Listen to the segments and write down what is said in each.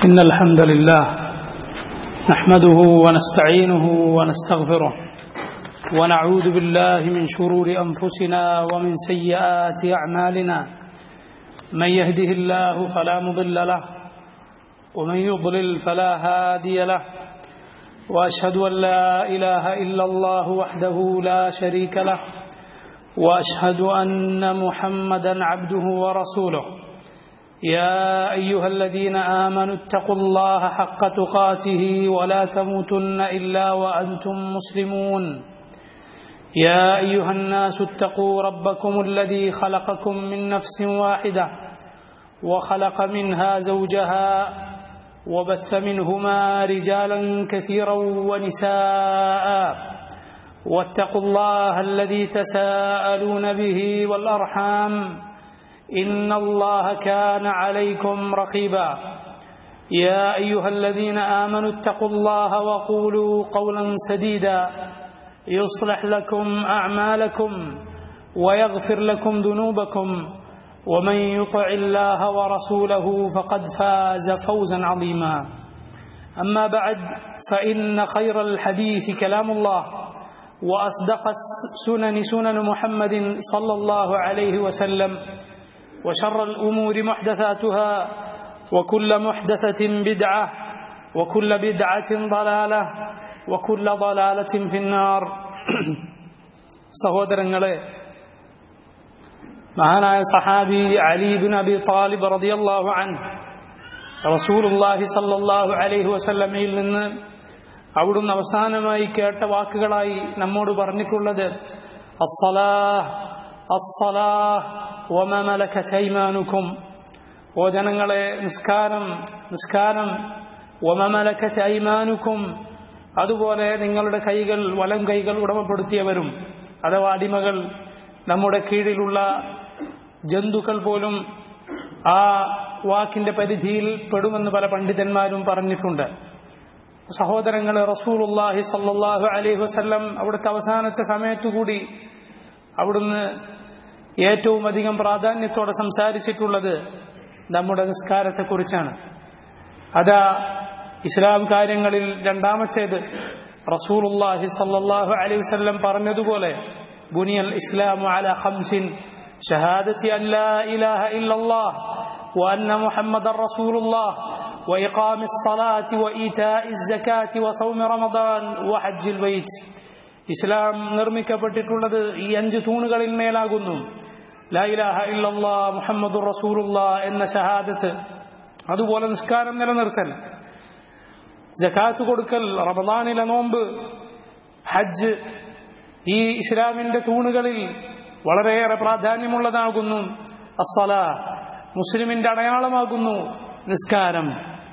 إن الحمد لله نحمده ونستعينه ونستغفره ونعوذ بالله من شرور أنفسنا ومن سيئات أعمالنا من يهده الله فلا مضل له ومن يضلل فلا هادي له وأشهد أن لا إله إلا الله وحده لا شريك له وأشهد أن محمدا عبده ورسوله يا أيها الذين آمنوا اتقوا الله حق تقاته ولا تموتن إلا وأنتم مسلمون يا أيها الناس اتقوا ربكم الذي خلقكم من نفس واحدة وخلق منها زوجها وبث منهما رجالا كثيرا ونساء واتقوا الله الذي تساءلون به والأرحام إن الله كان عليكم رقيبا يا أيها الذين آمنوا اتقوا الله وقولوا قولا سديدا يصلح لكم أعمالكم ويغفر لكم ذنوبكم ومن يطع الله ورسوله فقد فاز فوزا عظيما أما بعد فإن خير الحديث كلام الله وأصدق السنن سنن محمد صلى الله عليه وسلم وشر الأمور محدثاتها وكل محدثة بدعة وكل بدعة ضلالة وكل ضلالة في النار സഹോദരങ്ങളെ മഹാനായ സഹാബി അലീബിൻ അബി താലിബ് റളിയല്ലാഹു അൻഹു റസൂലുള്ളാഹി സല്ലല്ലാഹു അലൈഹി വസല്ലമയിൽ നിന്ന് അവിടുന്ന് അവസാനമായി കേട്ട വാക്കുകളായി നമ്മോട് പറഞ്ഞിട്ടുള്ളത് അസ്സലാഹ് അസ്സലാഹ് വമമലക്കൈമാനുക്കും ഓ ജനങ്ങളെ നിസ്കാരം നിസ്കാരം വമമലക്കൈമാനുക്കും അതുപോലെ നിങ്ങളുടെ കൈകൾ വലം കൈകൾ ഉടമപ്പെടുത്തിയവരും അഥവാ അടിമകൾ നമ്മുടെ കീഴിലുള്ള ജന്തുക്കൾ പോലും ആ വാക്കിന്റെ പരിധിയിൽ പെടുമെന്ന് പല പണ്ഡിതന്മാരും പറഞ്ഞിട്ടുണ്ട് സഹോദരങ്ങളെ റസൂലുല്ലാഹി സല്ലാഹു അലൈഹി വസ്ല്ലം അവിടുത്തെ അവസാനത്തെ സമയത്തുകൂടി അവിടുന്ന് ഏറ്റവും അധികം പ്രാധാന്യത്തോടെ സംസാരിച്ചിട്ടുള്ളത് നമ്മുടെ നിസ്കാരത്തെക്കുറിച്ചാണ് അതാ ഇസ്ലാം കാര്യങ്ങളിൽ രണ്ടാമത്തേത് റസൂലുല്ലാഹി സല്ലല്ലാഹു അലൈഹി വസല്ലം പറഞ്ഞതുപോലെ ബുനിയൽ ഇസ്ലാമു അല ഖംസിൻ ഷഹാദത്തി അൻ ലാ ഇലാഹ ഇല്ലല്ലാഹ് وأن محمد رسول الله وإقام الصلاة وإيتاء الزكاة وصوم رمضان وحج البيت ഇസ്ലാം നിർമ്മിക്കപ്പെട്ടിട്ടുള്ളത് ഈ അഞ്ച് തൂണുകളിൽ മേലാകുന്നു ലായിലാഹ ഇല്ലല്ലാ മുഹമ്മദ് റസൂലുള്ള എന്ന ഷഹാദത്ത് അതുപോലെ നിസ്കാരം നിലനിർത്തൽ ജക്കാത്ത് കൊടുക്കൽ റമദാനിലെ നോമ്പ് ഹജ്ജ് ഈ ഇസ്ലാമിന്റെ തൂണുകളിൽ വളരെയേറെ പ്രാധാന്യമുള്ളതാകുന്നു അസ്സല മുസ്ലിമിന്റെ അടയാളമാകുന്നു നിസ്കാരം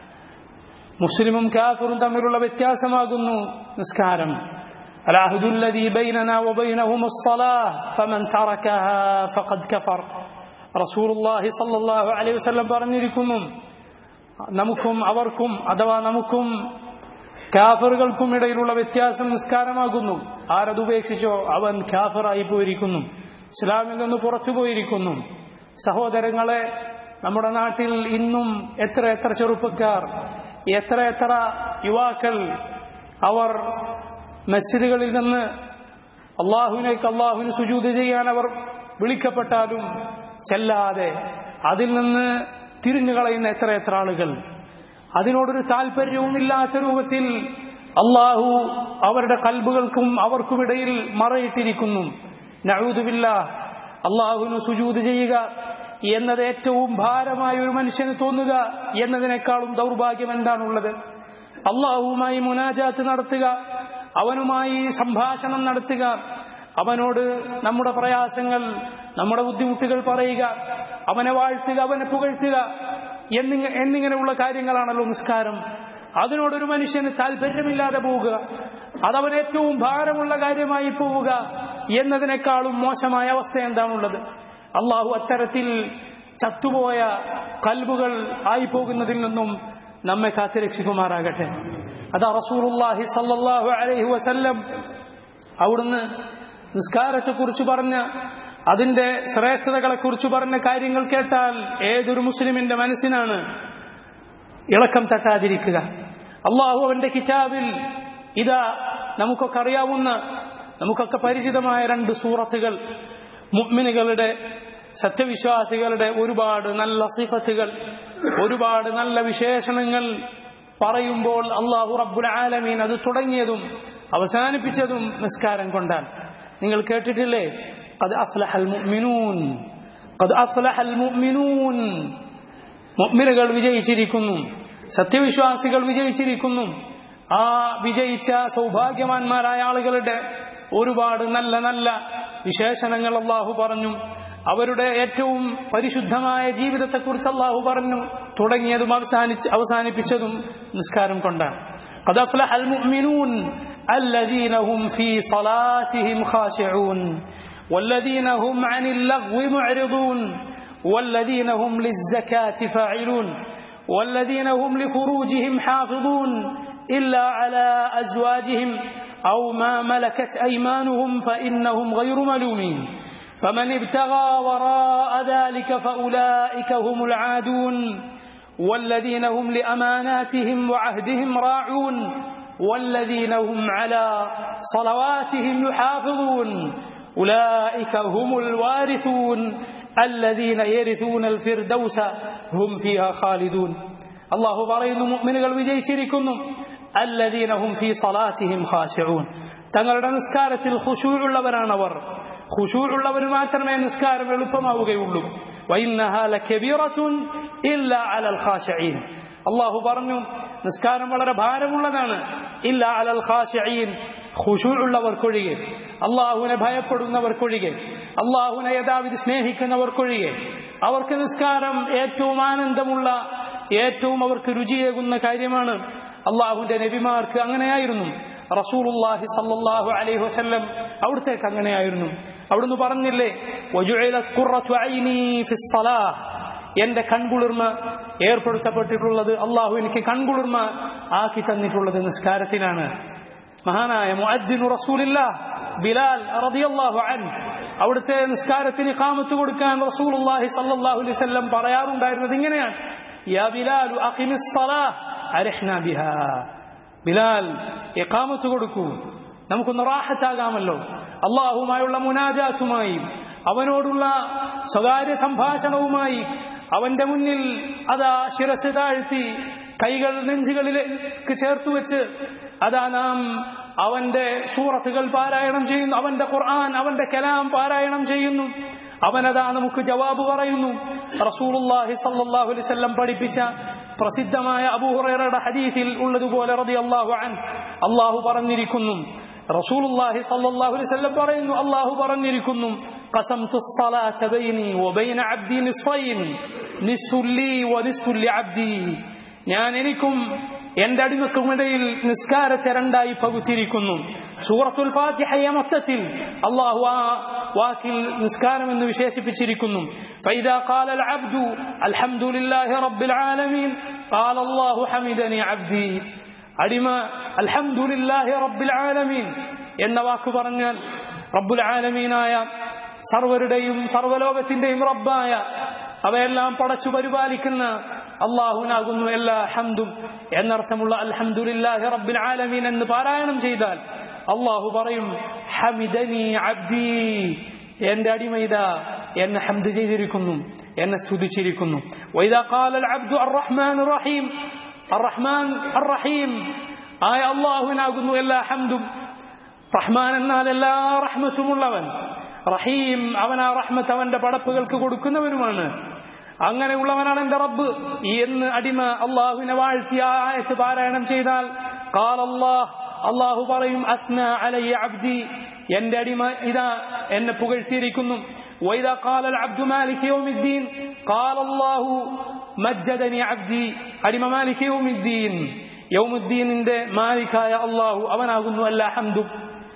മുസ്ലിമും കാഫറും തമ്മിലുള്ള വ്യത്യാസമാകുന്നു നിസ്കാരം العهد الذي بيننا وبينهم الصلاة فمن تركها فقد كفر رسول الله صلى الله عليه وسلم പറഞ്ഞിരിക്കുന്നു നമുക്കും അവർക്കും അഥവാ നമുക്കും കാഫറുകൾക്കും ഇടയിലുള്ള വ്യത്യാസം നിസ്കാരമാകുന്നു ആരത് ഉപേക്ഷിച്ചോ അവൻ കാഫറായി പോയിരിക്കുന്നു ഇസ്ലാമിൽ നിന്ന് പുറത്തു പോയിരിക്കുന്നു സഹോദരങ്ങളെ നമ്മുടെ നാട്ടിൽ ഇന്നും എത്ര എത്ര ചെറുപ്പക്കാർ എത്ര എത്ര യുവാക്കൾ അവർ മസ്ജിദുകളിൽ നിന്ന് അള്ളാഹുവിനേക്ക് അള്ളാഹുവിന് സുജൂത് ചെയ്യാൻ അവർ വിളിക്കപ്പെട്ടാലും ചെല്ലാതെ അതിൽ നിന്ന് തിരിഞ്ഞു കളയുന്ന എത്ര എത്ര ആളുകൾ അതിനോടൊരു താല്പര്യവുമില്ലാത്ത രൂപത്തിൽ അള്ളാഹു അവരുടെ കൽബുകൾക്കും അവർക്കുമിടയിൽ മറയിട്ടിരിക്കുന്നു നഴൂതുമില്ല അള്ളാഹുവിന് സുജൂത് ചെയ്യുക എന്നത് ഏറ്റവും ഭാരമായ ഒരു മനുഷ്യന് തോന്നുക എന്നതിനേക്കാളും ദൗർഭാഗ്യം എന്താണുള്ളത് അള്ളാഹുവുമായി മുനാജാത്ത് നടത്തുക അവനുമായി സംഭാഷണം നടത്തുക അവനോട് നമ്മുടെ പ്രയാസങ്ങൾ നമ്മുടെ ബുദ്ധിമുട്ടുകൾ പറയുക അവനെ വാഴ്ത്തുക അവനെ പുകഴ്ത്തുക എന്നിങ്ങ എന്നിങ്ങനെയുള്ള കാര്യങ്ങളാണല്ലോ നിസ്കാരം അതിനോടൊരു മനുഷ്യന് താല്പര്യമില്ലാതെ പോവുക അതവൻ ഏറ്റവും ഭാരമുള്ള കാര്യമായി പോവുക എന്നതിനേക്കാളും മോശമായ അവസ്ഥ എന്താണുള്ളത് അള്ളാഹു അത്തരത്തിൽ ചത്തുപോയ കൽബുകൾ ആയി പോകുന്നതിൽ നിന്നും നമ്മെ കാത്തുരക്ഷിക്കുമാറാകട്ടെ അതാ റസൂലുള്ളാഹി സല്ലല്ലാഹു അലൈഹി വസല്ലം അവിടുന്ന് നിസ്കാരത്തെക്കുറിച്ച് പറഞ്ഞ അതിന്റെ ശ്രേഷ്ഠതകളെക്കുറിച്ച് പറഞ്ഞ കാര്യങ്ങൾ കേട്ടാൽ ഏതൊരു മുസ്ലിമിന്റെ മനസ്സിനാണ് ഇളക്കം തട്ടാതിരിക്കുക അള്ളാഹു അവന്റെ കിതാബിൽ ഇതാ നമുക്കൊക്കെ അറിയാവുന്ന നമുക്കൊക്കെ പരിചിതമായ രണ്ട് സൂറത്തുകൾ മുഅ്മിനുകളുടെ സത്യവിശ്വാസികളുടെ ഒരുപാട് നല്ല സിഫത്തുകൾ ഒരുപാട് നല്ല വിശേഷണങ്ങൾ പറയുമ്പോൾ അള്ളാഹു റബ്ബുൽ ആലമീൻ അത് തുടങ്ങിയതും അവസാനിപ്പിച്ചതും നിസ്കാരം കൊണ്ടാണ് നിങ്ങൾ കേട്ടിട്ടില്ലേ അത് അഫ്ലഹൽ മുഅ്മിനൂൻ അത് അഫ്ലഹൽ മുഅ്മിനൂൻ മുഅ്മിനുകൾ വിജയിച്ചിരിക്കുന്നു സത്യവിശ്വാസികൾ വിജയിച്ചിരിക്കുന്നു ആ വിജയിച്ച സൗഭാഗ്യവാന്മാരായ ആളുകളുടെ ഒരുപാട് നല്ല നല്ല വിശേഷണങ്ങൾ അള്ളാഹു പറഞ്ഞു അവരുടെ ഏറ്റവും പരിശുദ്ധമായ ജീവിതത്തെക്കുറിച്ച് അള്ളാഹു പറഞ്ഞു തുടങ്ങിയതും അവസാനിച്ച് അവസാനിപ്പിച്ചതും നിസ്കാരം കൊണ്ടാണ് قد أفلح المؤمنون الذين هم في صلاتهم خاشعون والذين هم عن اللغو معرضون والذين هم للزكاة فاعلون والذين هم لفروجهم حافظون إلا على أزواجهم أو ما ملكت أيمانهم فإنهم غير ملومين فمن ابتغى وراء ذلك فأولئك هم العادون والذين هم لأماناتهم وعهدهم راعون والذين هم على صلواتهم يحافظون أولئك هم الوارثون الذين يرثون الفردوس هم فيها خالدون الله പറയുന്നു മുഅ്മിനുകൾ വിജയിച്ചിരിക്കുന്നു الذين هم في صلاتهم خاشعون തങ്ങളുടെ നിസ്കാരത്തിൽ ഖുശൂഉള്ളവരാണ് അവർ ഖുശൂഉള്ളവർ മാത്രമേ നിസ്കാരം എളുപ്പമാവുകയുള്ളൂ വഇന്നഹാ ലകബീറത്തുൻ ഇല്ലാ അലൽ ഖാശിഈൻ അല്ലാഹു പറഞ്ഞു നിസ്കാരം വളരെ ഭാരമുള്ളതാണ് ഇല്ല അലൽ ഖാശിഈൻ ഖുശൂഉള്ളവർക്കൊഴികെ അള്ളാഹുവിനെ ഭയപ്പെടുന്നവർക്കൊഴികെ അള്ളാഹുവിനെ യഥാവിധി സ്നേഹിക്കുന്നവർക്കൊഴികെ അവർക്ക് നിസ്കാരം ഏറ്റവും ആനന്ദമുള്ള ഏറ്റവും അവർക്ക് രുചിയേകുന്ന കാര്യമാണ് അള്ളാഹുവിന്റെ നബിമാർക്ക് അങ്ങനെയായിരുന്നു റസൂലുള്ളാഹി സല്ലല്ലാഹു അലൈഹി വസല്ലം അവിടത്തേക്ക് അങ്ങനെയായിരുന്നു അവിടുന്ന് പറഞ്ഞില്ലേ വജുഇലത് ഖുറത്തു ഐനി ഫിസ് സലാഹ് എന്റെ കൺകുളിർമ ഏർപ്പെടുത്തപ്പെട്ടിട്ടുള്ളത് അള്ളാഹു എനിക്ക് കൺകുളിർമ ആക്കി തന്നിട്ടുള്ളത് നിസ്കാരത്തിനാണ് മഹാനായ മുഅദ്ദിനു റസൂലില്ല ബിലാൽ റളിയല്ലാഹു അൻഹു അവിടുത്തെ നിസ്കാരത്തിന് കാമത്ത് കൊടുക്കാൻ റസൂലുള്ളാഹി സല്ലല്ലാഹു അലൈഹി വസല്ലം പറയാറുണ്ടായിരുന്നത് ഇങ്ങനെയാണ് യാ ബിലാലു അഖിമിസ് സലാഹ് അരഹ്ന ബിഹാ ബിലാൽ ഇഖാമത്ത് കൊടുക്കൂ നമുക്കൊന്ന് റാഹത്താകാമല്ലോ അള്ളാഹുമായുള്ള മുനാജാത്തുമായി അവനോടുള്ള സ്വകാര്യ സംഭാഷണവുമായി അവന്റെ മുന്നിൽ അതാ ശിരസ് താഴ്ത്തി കൈകൾ നെഞ്ചുകളിലേക്ക് ചേർത്ത് വെച്ച് അതാ നാം അവന്റെ സൂറത്തുകൾ പാരായണം ചെയ്യുന്നു അവന്റെ ഖുർആൻ അവന്റെ കലാം പാരായണം ചെയ്യുന്നു അവനതാ നമുക്ക് ജവാബ് പറയുന്നു റസൂലുള്ളാഹി സല്ലല്ലാഹു അലൈഹി വസല്ലം പഠിപ്പിച്ച പ്രസിദ്ധമായ അബൂഹുറൈറയുടെ ഹദീസിൽ ഉള്ളതുപോലെ റളിയല്ലാഹു അൻഹു അല്ലാഹു പറഞ്ഞിരിക്കുന്നു റസൂലുള്ളാഹി സല്ലല്ലാഹു അലൈഹി വസല്ലം പറയുന്നു അല്ലാഹു പറഞ്ഞിരിക്കുന്നു ഖസംതു الصلاة ബൈനി വബൈന അബ്ദി നിസ്ഫൈൻ നിസ്ഫു ലി വനിസ്ഫു ലിഅബ്ദി ഞാൻ എനിക്കും എന്റെ അടിമക്കുമിടയിൽ നിസ്കാരത്തെ രണ്ടായി പകുത്തിരിക്കുന്നു സൂറത്തുൽ ഫാത്തിഹയെ മൊത്തത്തിൽ അള്ളാഹു ആ വാക്കിൽ നിസ്കാരം എന്ന് വിശേഷിപ്പിച്ചിരിക്കുന്നു فإذا قال العبد الحمد لله رب العالمين قال الله حمدني عبدي അടിമ അൽഹംദുലില്ലാഹി റബ്ബിൽ ആലമീൻ എന്ന വാക്ക് പറഞ്ഞാൽ റബ്ബുൽ ആലമീനായ സർവരുടെയും സർവലോകത്തിന്റെയും റബ്ബായ അവയെല്ലാം പടച്ചു പരിപാലിക്കുന്ന അള്ളാഹുനാകുന്നു എല്ലാ ഹംദും എന്നർത്ഥമുള്ള അൽഹംദുലില്ലാഹി റബ്ബിൽ ആലമീൻ എന്ന് പാരായണം ചെയ്താൽ അള്ളാഹു പറയും ഹമിദനി അബ്ദി എന്റെ അടിമ എന്നെ ഹംദ് ചെയ്തിരിക്കുന്നു എന്നെ സ്തുതിച്ചിരിക്കുന്നു വൈദാ ഖാലൽ അബ്ദു അർറഹ്മാൻ റഹീം അർറഹ്മാൻ അർറഹീം ആയ അള്ളാഹുവിനാകുന്നു എല്ലാ ഹംദും റഹ്മാൻ എന്നാൽ എല്ലാ റഹ്മത്തുമുള്ളവൻ റഹീം അവൻ ആ റഹ്മത്ത് അവന്റെ പടപ്പുകൾക്ക് കൊടുക്കുന്നവനുമാണ് അങ്ങനെയുള്ളവനാണ് എന്റെ റബ്ബ് എന്ന് അടിമ അള്ളാഹുവിനെ വാഴ്ത്തി ആ ആയത്ത് പാരായണം ചെയ്താൽ കാൽ അള്ളാഹ് അള്ളാഹു പറയും അസ്ന അലയ്യ അബ്ദി എന്റെ അടിമ ഇതാ എന്നെ പുകഴ്ത്തിയിരിക്കുന്നു وإذا قال العبد مالك يوم الدين قال الله مجدني عبدي അടിമ മാലിക് يوم الدين يوم الدين ന്റെ മാലിക്കായ അള്ളാഹു അവനാകുന്നു എല്ലാ ഹംദും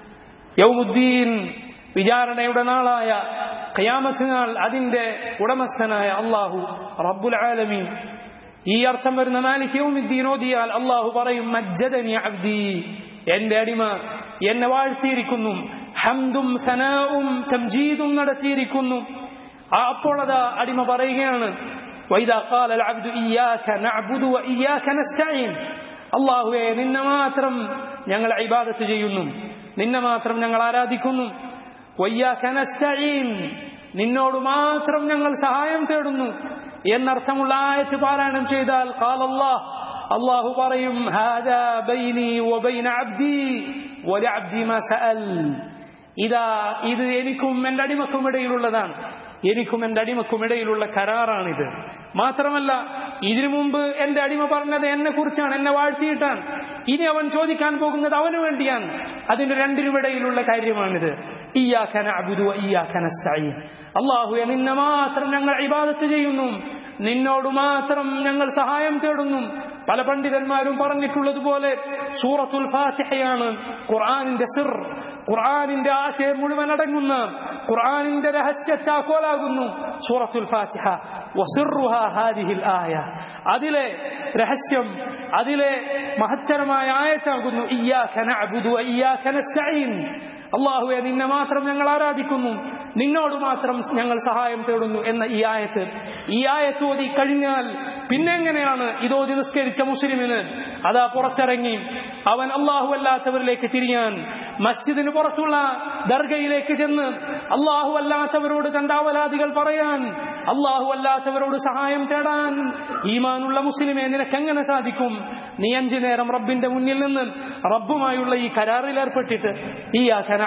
യൗമുദ്ദീൻ വിചാരണയുടെ നാളായ ഖിയാമത്ത് നാൾ അതിന്റെ ഉടമസ്ഥനായ അള്ളാഹു റബ്ബുൽ ആലമീൻ ഈ അർത്ഥം വരുന്ന മാലിക് യൗമുദ്ദീൻ ഓതിയാൽ അള്ളാഹു പറയും മജ്ജദനി അബ്ദി എന്റെ അടിമ എന്നെ വാഴ്ത്തിയിരിക്കുന്നു ഹംദും സനാവും തംജീദും നടത്തിയിരിക്കുന്നു അപ്പോൾ അതാ അടിമ പറയുകയാണ് وإذا قال العبد إياك نعبد وإياك نستعين അള്ളാഹുവെ നിന്നെ മാത്രം ഞങ്ങൾ ഇബാദത്ത് ചെയ്യുന്നു നിന്നെ മാത്രം ഞങ്ങൾ ആരാധിക്കുന്നു വയ്യാക നസ്തഈൻ നിന്നോട് മാത്രം ഞങ്ങൾ സഹായം തേടുന്നു എന്നർത്ഥമുള്ള ആയത്ത് പാരായണം ചെയ്താൽ ഖാല അല്ലാഹ് അള്ളാഹു പറയും ഹാദാ ബൈനി വബൈന അബ്ദി വലഅബ്ദി മാ സഅൽ ഇതാ ഇത് എനിക്കും എൻ്റെ അടിമക്കും ഇടയിലുള്ളതാണ് എനിക്കും എൻ്റെ അടിമക്കും ഇടയിലുള്ള കരാറാണിത് മാത്രമല്ല ഇതിനു മുമ്പ് എൻ്റെ അടിമ പറഞ്ഞത് എന്നെ കുറിച്ചാണ് എന്നെ വാഴ്ത്തിയിട്ടാണ് ഇനി അവൻ ചോദിക്കാൻ പോകുന്നത് അവന് വേണ്ടിയാണ് അതിന് രണ്ടിനുമിടയിലുള്ള കാര്യമാണിത് ഇയ്യാഖന അബുദു ഇയ്യാഖന അള്ളാഹുയെ നിന്നെ മാത്രം ഞങ്ങൾ ഇബാദത്ത് ചെയ്യുന്നു നിന്നോട് മാത്രം ഞങ്ങൾ സഹായം തേടുന്നു പല പണ്ഡിതന്മാരും പറഞ്ഞിട്ടുള്ളതുപോലെ സൂറത്തുൽ ഫാത്തിഹയാണ് ഖുർആാനിന്റെ സിർ ഖുർആാനിന്റെ ആശയം മുഴുവൻ അടങ്ങുന്ന ഖുർആാനിന്റെ രഹസ്യത്താക്കോലാകുന്നു സൂറത്തുൽ ഫാത്തിഹ വസിറുഹ ഹാദിഹിൽ ആയ അതിലെ രഹസ്യം അതിലെ മഹത്തരമായ ആയത്താകുന്നു ഇയ്യാഖ നഅബുദു വഇയ്യാഖ നസ്തഈൻ അള്ളാഹുവെ നിന്നെ മാത്രം ഞങ്ങൾ ആരാധിക്കുന്നു നിന്നോട് മാത്രം ഞങ്ങൾ സഹായം തേടുന്നു എന്ന ഈ ആയത്ത് ഈ ആയത്ത് ഓതി കഴിഞ്ഞാൽ പിന്നെ എങ്ങനെയാണ് ഇതോതി നിസ്കരിച്ച മുസ്ലിമിന് അതാ പുറത്തിറങ്ങി അവൻ അള്ളാഹു അല്ലാത്തവരിലേക്ക് തിരിയാൻ മസ്ജിദിന് പുറത്തുള്ള ദർഗയിലേക്ക് ചെന്ന് അള്ളാഹു അല്ലാത്തവരോട് തന്റെ അവലാദികൾ പറയാൻ അള്ളാഹു അല്ലാത്തവരോട് സഹായം തേടാൻ ഈമാനുള്ള മുസ്ലിമെ നിനക്ക് എങ്ങനെ സാധിക്കും നീ അഞ്ചു നേരം റബ്ബിന്റെ മുന്നിൽ നിന്ന് റബ്ബുമായുള്ള ഈ കരാറിൽ ഏർപ്പെട്ടിട്ട് ഈ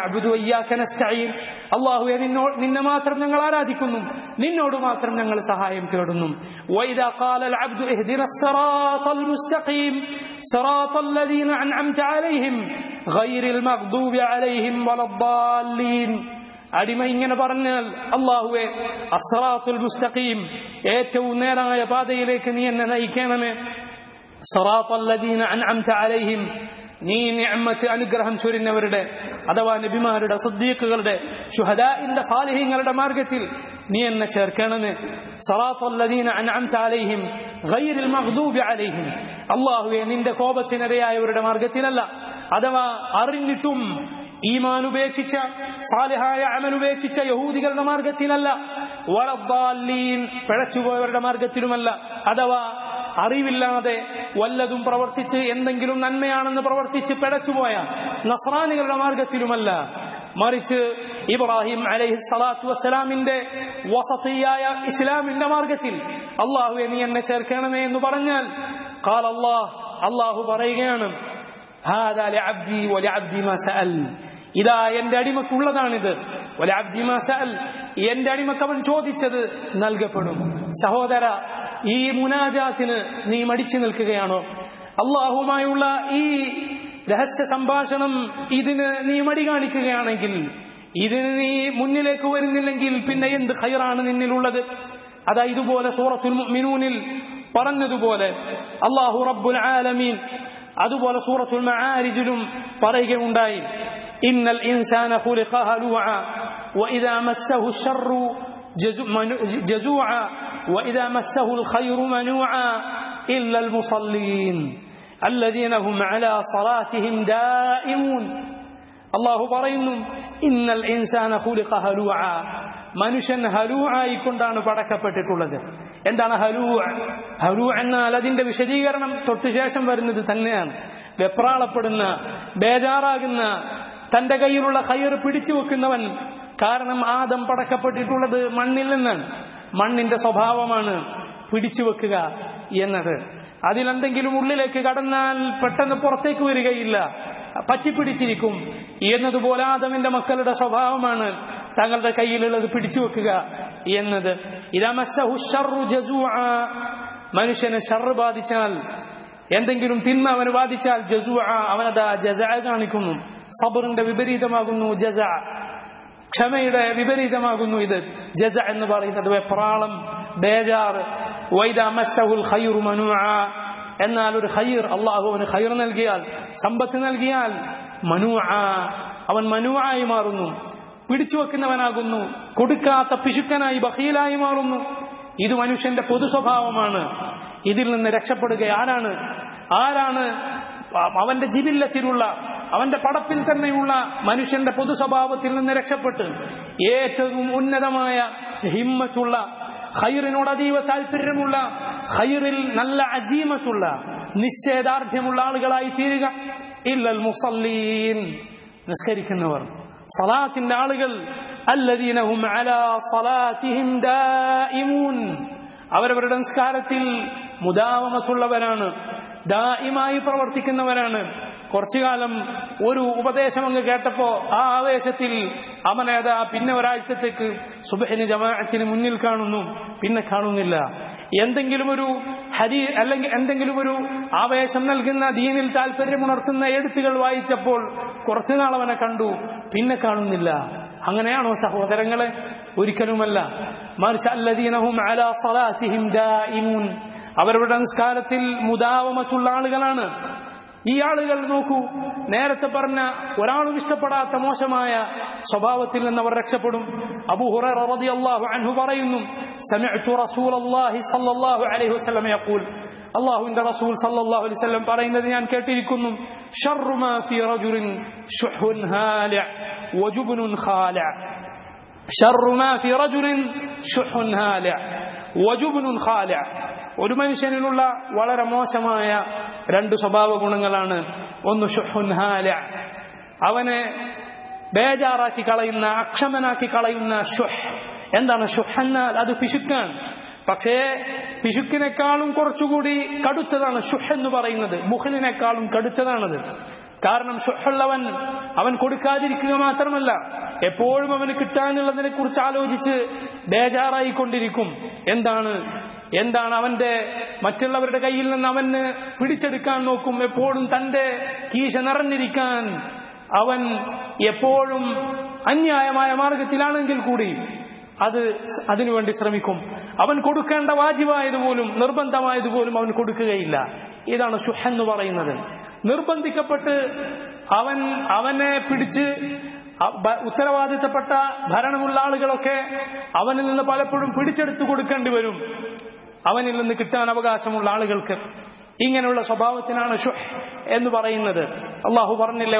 അള്ളാഹുവെ നിന്നോ നിന്നെ മാത്രം ഞങ്ങൾ ആരാധിക്കുന്നു നിന്നോട് മാത്രം ഞങ്ങൾ സഹായം തേടുന്നു وإذا قال العبد اهدنا الصراط المستقيم صراط الذين أنعمت عليهم غير المغضوب عليهم ولا الضالين അടിമ ഇങ്ങനെ പറഞ്ഞാൽ അള്ളാഹുവെ അസ്റാത്തുൽ മുസ്തഖീം ഏറ്റവും നേരായ പാതയിലേക്ക് നീ എന്നെ നയിക്കണമേ സറാത്തല്ലദീന അൻഅംത അലൈഹിം നീ നിഅമത്ത് അനുഗ്രഹം ചൊരിഞ്ഞവരുടെ അഥവാ നബിമാരുടെ സദ്ദീഖുകളുടെ ശുഹദാഇന്റെ സാലിഹ്യങ്ങളുടെ മാർഗത്തിൽ നീ എന്നെ ചേർക്കണമേ സറാത്തല്ലദീന അൻഅംത അലൈഹിം ഗൈറിൽ മഗ്ദൂബി അലൈഹിം അല്ലാഹുവേ നിന്റെ കോപത്തിനിരയായവരുടെ മാർഗത്തിലല്ല അഥവാ അറിഞ്ഞിട്ടും ഈമാൻ ഉപേക്ഷിച്ച സാലിഹായ അമൽ ഉപേക്ഷിച്ച യഹൂദികളുടെ മാർഗത്തിലല്ല വളബാലീൻ പിഴച്ചുപോയവരുടെ മാർഗത്തിലുമല്ല അഥവാ അറിവില്ലാതെ വല്ലതും പ്രവർത്തിച്ച് എന്തെങ്കിലും നന്മയാണെന്ന് പ്രവർത്തിച്ച് പിഴച്ചുപോയ നസ്രാനികളുടെ മാർഗത്തിലുമല്ല മറിച്ച് ഇബ്രാഹിം അലൈഹി സ്വലാത്തു വസ്സലാമിന്റെ വസതിയായ ഇസ്ലാമിന്റെ മാർഗത്തിൽ അള്ളാഹുവെ നീ എന്നെ ചേർക്കണമേ എന്ന് പറഞ്ഞാൽ കാൽ അള്ളാഹ് അള്ളാഹു പറയുകയാണ് هذا لعبدي ولعبدي ما سأل ഇതാ എന്റെ അടിമക്കുള്ളതാണിത് സഅൽ എന്റെ അടിമക്ക് അവൻ ചോദിച്ചത് നൽകപ്പെടും സഹോദര ഈ മുനാജാത്തിന് നീ മടിച്ചു നിൽക്കുകയാണോ അള്ളാഹുമായുള്ള ഈ രഹസ്യ സംഭാഷണം ഇതിന് നീ മടി കാണിക്കുകയാണെങ്കിൽ ഇതിന് നീ മുന്നിലേക്ക് വരുന്നില്ലെങ്കിൽ പിന്നെ എന്ത് ഖൈറാണ് നിന്നിലുള്ളത് അതാ ഇതുപോലെ സൂറത്തുൽ മുഅ്മിനൂനിൽ പറഞ്ഞതുപോലെ അള്ളാഹു റബ്ബുൽ ആലമീൻ അതുപോലെ സൂറത്തുൽ മആരിജിലും പറയുകയുണ്ടായി ഇന്നൽ ഇൻസാന ഖുലിഖ ഹലുഅ വഇദാ മസ്സഹു الشر جزوعا وإذا مسه الخير منوعا إلا المصلين الذين هم على صلاتهم دائمون الله പറയുന്നു ഇന്നൽ ഇൻസാന ഖുലിഖ ഹലുഅ മനുഷ്യൻ ഹലു ആയിക്കൊണ്ടാണ് പടക്കപ്പെട്ടിട്ടുള്ളത് എന്താണ് ഹലു ഹലു എന്നാൽ അതിന്റെ വിശദീകരണം തൊട്ടു ശേഷം വരുന്നത് തന്നെയാണ് വെപ്രാളപ്പെടുന്ന ബേജാറാകുന്ന തന്റെ കയ്യിലുള്ള കയർ പിടിച്ചു വെക്കുന്നവൻ കാരണം ആദം പടക്കപ്പെട്ടിട്ടുള്ളത് മണ്ണിൽ നിന്നാണ് മണ്ണിന്റെ സ്വഭാവമാണ് പിടിച്ചു വെക്കുക എന്നത് അതിലെന്തെങ്കിലും ഉള്ളിലേക്ക് കടന്നാൽ പെട്ടെന്ന് പുറത്തേക്ക് വരികയില്ല പറ്റിപ്പിടിച്ചിരിക്കും എന്നതുപോലെ ആദമിന്റെ മക്കളുടെ സ്വഭാവമാണ് തങ്ങളുടെ കയ്യിലുള്ളത് പിടിച്ചു വെക്കുക എന്നത് മനുഷ്യന് ഷർറ് ബാധിച്ചാൽ എന്തെങ്കിലും തിന്മ അവന് ബാധിച്ചാൽ ജസു അവനത് ജസ കാണിക്കുന്നു സബറിന്റെ വിപരീതമാകുന്നു ജസ ക്ഷമയുടെ വിപരീതമാകുന്നു ഇത് ജസ എന്ന് പറയുന്നത് വെപ്രാളം ബേജാർ വൈദ മസ്സഹുൽ ഖൈറു മനുഅ എന്നാൽ ഒരു ഖൈർ അള്ളാഹു അവന് ഖൈർ നൽകിയാൽ സമ്പത്ത് നൽകിയാൽ മനുഅ അവൻ മനുവായി മാറുന്നു പിടിച്ചു വെക്കുന്നവനാകുന്നു കൊടുക്കാത്ത പിശുക്കനായി ബഹീലായി മാറുന്നു ഇത് മനുഷ്യന്റെ പൊതു സ്വഭാവമാണ് ഇതിൽ നിന്ന് രക്ഷപ്പെടുക ആരാണ് ആരാണ് അവന്റെ ജിബില്ലത്തിലുള്ള അവന്റെ പടപ്പിൽ തന്നെയുള്ള മനുഷ്യന്റെ പൊതു സ്വഭാവത്തിൽ നിന്ന് രക്ഷപ്പെട്ട് ഏറ്റവും ഉന്നതമായ ഹിമ്മത്തുള്ള ഖൈറിനോട് അതീവ താല്പര്യമുള്ള ഖൈറിൽ നല്ല അസീമത്തുള്ള നിശ്ചയദാർഢ്യമുള്ള ആളുകളായി തീരുക ഇല്ലൽ മുസല്ലീൻ നിസ്കരിക്കുന്നവർ സലാത്തിന്റെ ആളുകൾ അല്ലദീനഹും അലാ സലാത്തിഹിം ദായിമൂൻ അവരവരുടെ നിസ്കാരത്തിൽ മുദാവമത്തുള്ളവരാണ് ദായിമായി പ്രവർത്തിക്കുന്നവരാണ് കുറച്ചു കാലം ഒരു ഉപദേശം അങ്ങ് കേട്ടപ്പോ ആ ആവേശത്തിൽ അവനേതാ പിന്നെ ഒരാഴ്ചത്തേക്ക് സുബഹിന് ജമാഅത്തിന് മുന്നിൽ കാണുന്നു പിന്നെ കാണുന്നില്ല എന്തെങ്കിലും ഒരു ഹരി അല്ലെങ്കിൽ എന്തെങ്കിലും ഒരു ആവേശം നൽകുന്ന ദീനിൽ താല്പര്യമുണർത്തുന്ന എഴുത്തുകൾ വായിച്ചപ്പോൾ കുറച്ചു നാൾ അവനെ കണ്ടു പിന്നെ കാണുന്നില്ല അങ്ങനെയാണോ സഹോദരങ്ങളെ ഒരിക്കലുമല്ല മറിച്ച് അല്ലദീനഹും അലാ സലാത്തിഹിം ദായിമൂൻ അവരുടെ നിസ്കാരത്തിൽ മുദാവമത്തുള്ള ആളുകളാണ് ഈ ആളുകൾ നോക്കൂ നേരത്തെ പറഞ്ഞ ഒരാളും ഇഷ്ടപ്പെടാത്ത മോശമായ സ്വഭാവത്തിൽ നിന്ന് അവർ രക്ഷപ്പെടും അബൂ ഹുറൈറ റളിയല്ലാഹു അൻഹു പറയുന്നു സമിഅ്തു റസൂലല്ലാഹി സ്വല്ലല്ലാഹു അലൈഹി വസല്ലം യഖൂൽ അള്ളാഹുവിന്റെ റസൂൽ സല്ലല്ലാഹു അലൈഹി വസല്ലം പറയുന്നത് ഞാൻ കേട്ടിരിക്കുന്നു ഷർറു മാ ഫീ റജുലിൻ ശുഹുൻ ഹാലിഅ വജുബ്നുൻ ഖാലിഅ ഷർറു മാ ഫീ റജുലിൻ ശുഹുൻ ഹാലിഅ വജുബ്നുൻ ഖാലിഅ ഒരു മനുഷ്യനിലുള്ള വളരെ മോശമായ രണ്ട് സ്വഭാവ ഗുണങ്ങളാണ് ഒന്ന് ഷുഹുൻ ഹാലിഅ അവനെ ബേജാറാക്കി കളയുന്ന അക്ഷമനാക്കി കളയുന്ന ഷുഹ് എന്താണ് ഷുഹ് എന്നാൽ അത് പിശുക്കാണ് പക്ഷേ പിശുക്കിനേക്കാളും കുറച്ചുകൂടി കടുത്തതാണ് ഷുഹ് എന്ന് പറയുന്നത് മുഹലിനേക്കാളും കടുത്തതാണത് കാരണം ഷുഹുള്ളവൻ അവൻ കൊടുക്കാതിരിക്കുക മാത്രമല്ല എപ്പോഴും അവന് കിട്ടാനുള്ളതിനെ കുറിച്ച് ആലോചിച്ച് ബേജാറായിക്കൊണ്ടിരിക്കും എന്താണ് എന്താണ് അവന്റെ മറ്റുള്ളവരുടെ കയ്യിൽ നിന്ന് അവന് പിടിച്ചെടുക്കാൻ നോക്കും എപ്പോഴും തന്റെ കീശ നിറഞ്ഞിരിക്കാൻ അവൻ എപ്പോഴും അന്യായമായ മാർഗത്തിലാണെങ്കിൽ കൂടി അത് അതിനുവേണ്ടി ശ്രമിക്കും അവൻ കൊടുക്കേണ്ട വാജിബായതുപോലും നിർബന്ധമായതുപോലും അവൻ കൊടുക്കുകയില്ല ഇതാണ് ഷുഹ് എന്ന് പറയുന്നത് നിർബന്ധിക്കപ്പെട്ട് അവൻ അവനെ പിടിച്ച് ഉത്തരവാദിത്തപ്പെട്ട ഭരണമുള്ള ആളുകളൊക്കെ അവനിൽ നിന്ന് പലപ്പോഴും പിടിച്ചെടുത്തു കൊടുക്കേണ്ടി വരും അവനിൽ നിന്ന് കിട്ടാൻ അവകാശമുള്ള ആളുകൾക്ക് ഇങ്ങനെയുള്ള സ്വഭാവത്തിനാണ് ഷുഹ് എന്ന് പറയുന്നത് അള്ളാഹു പറഞ്ഞില്ലേ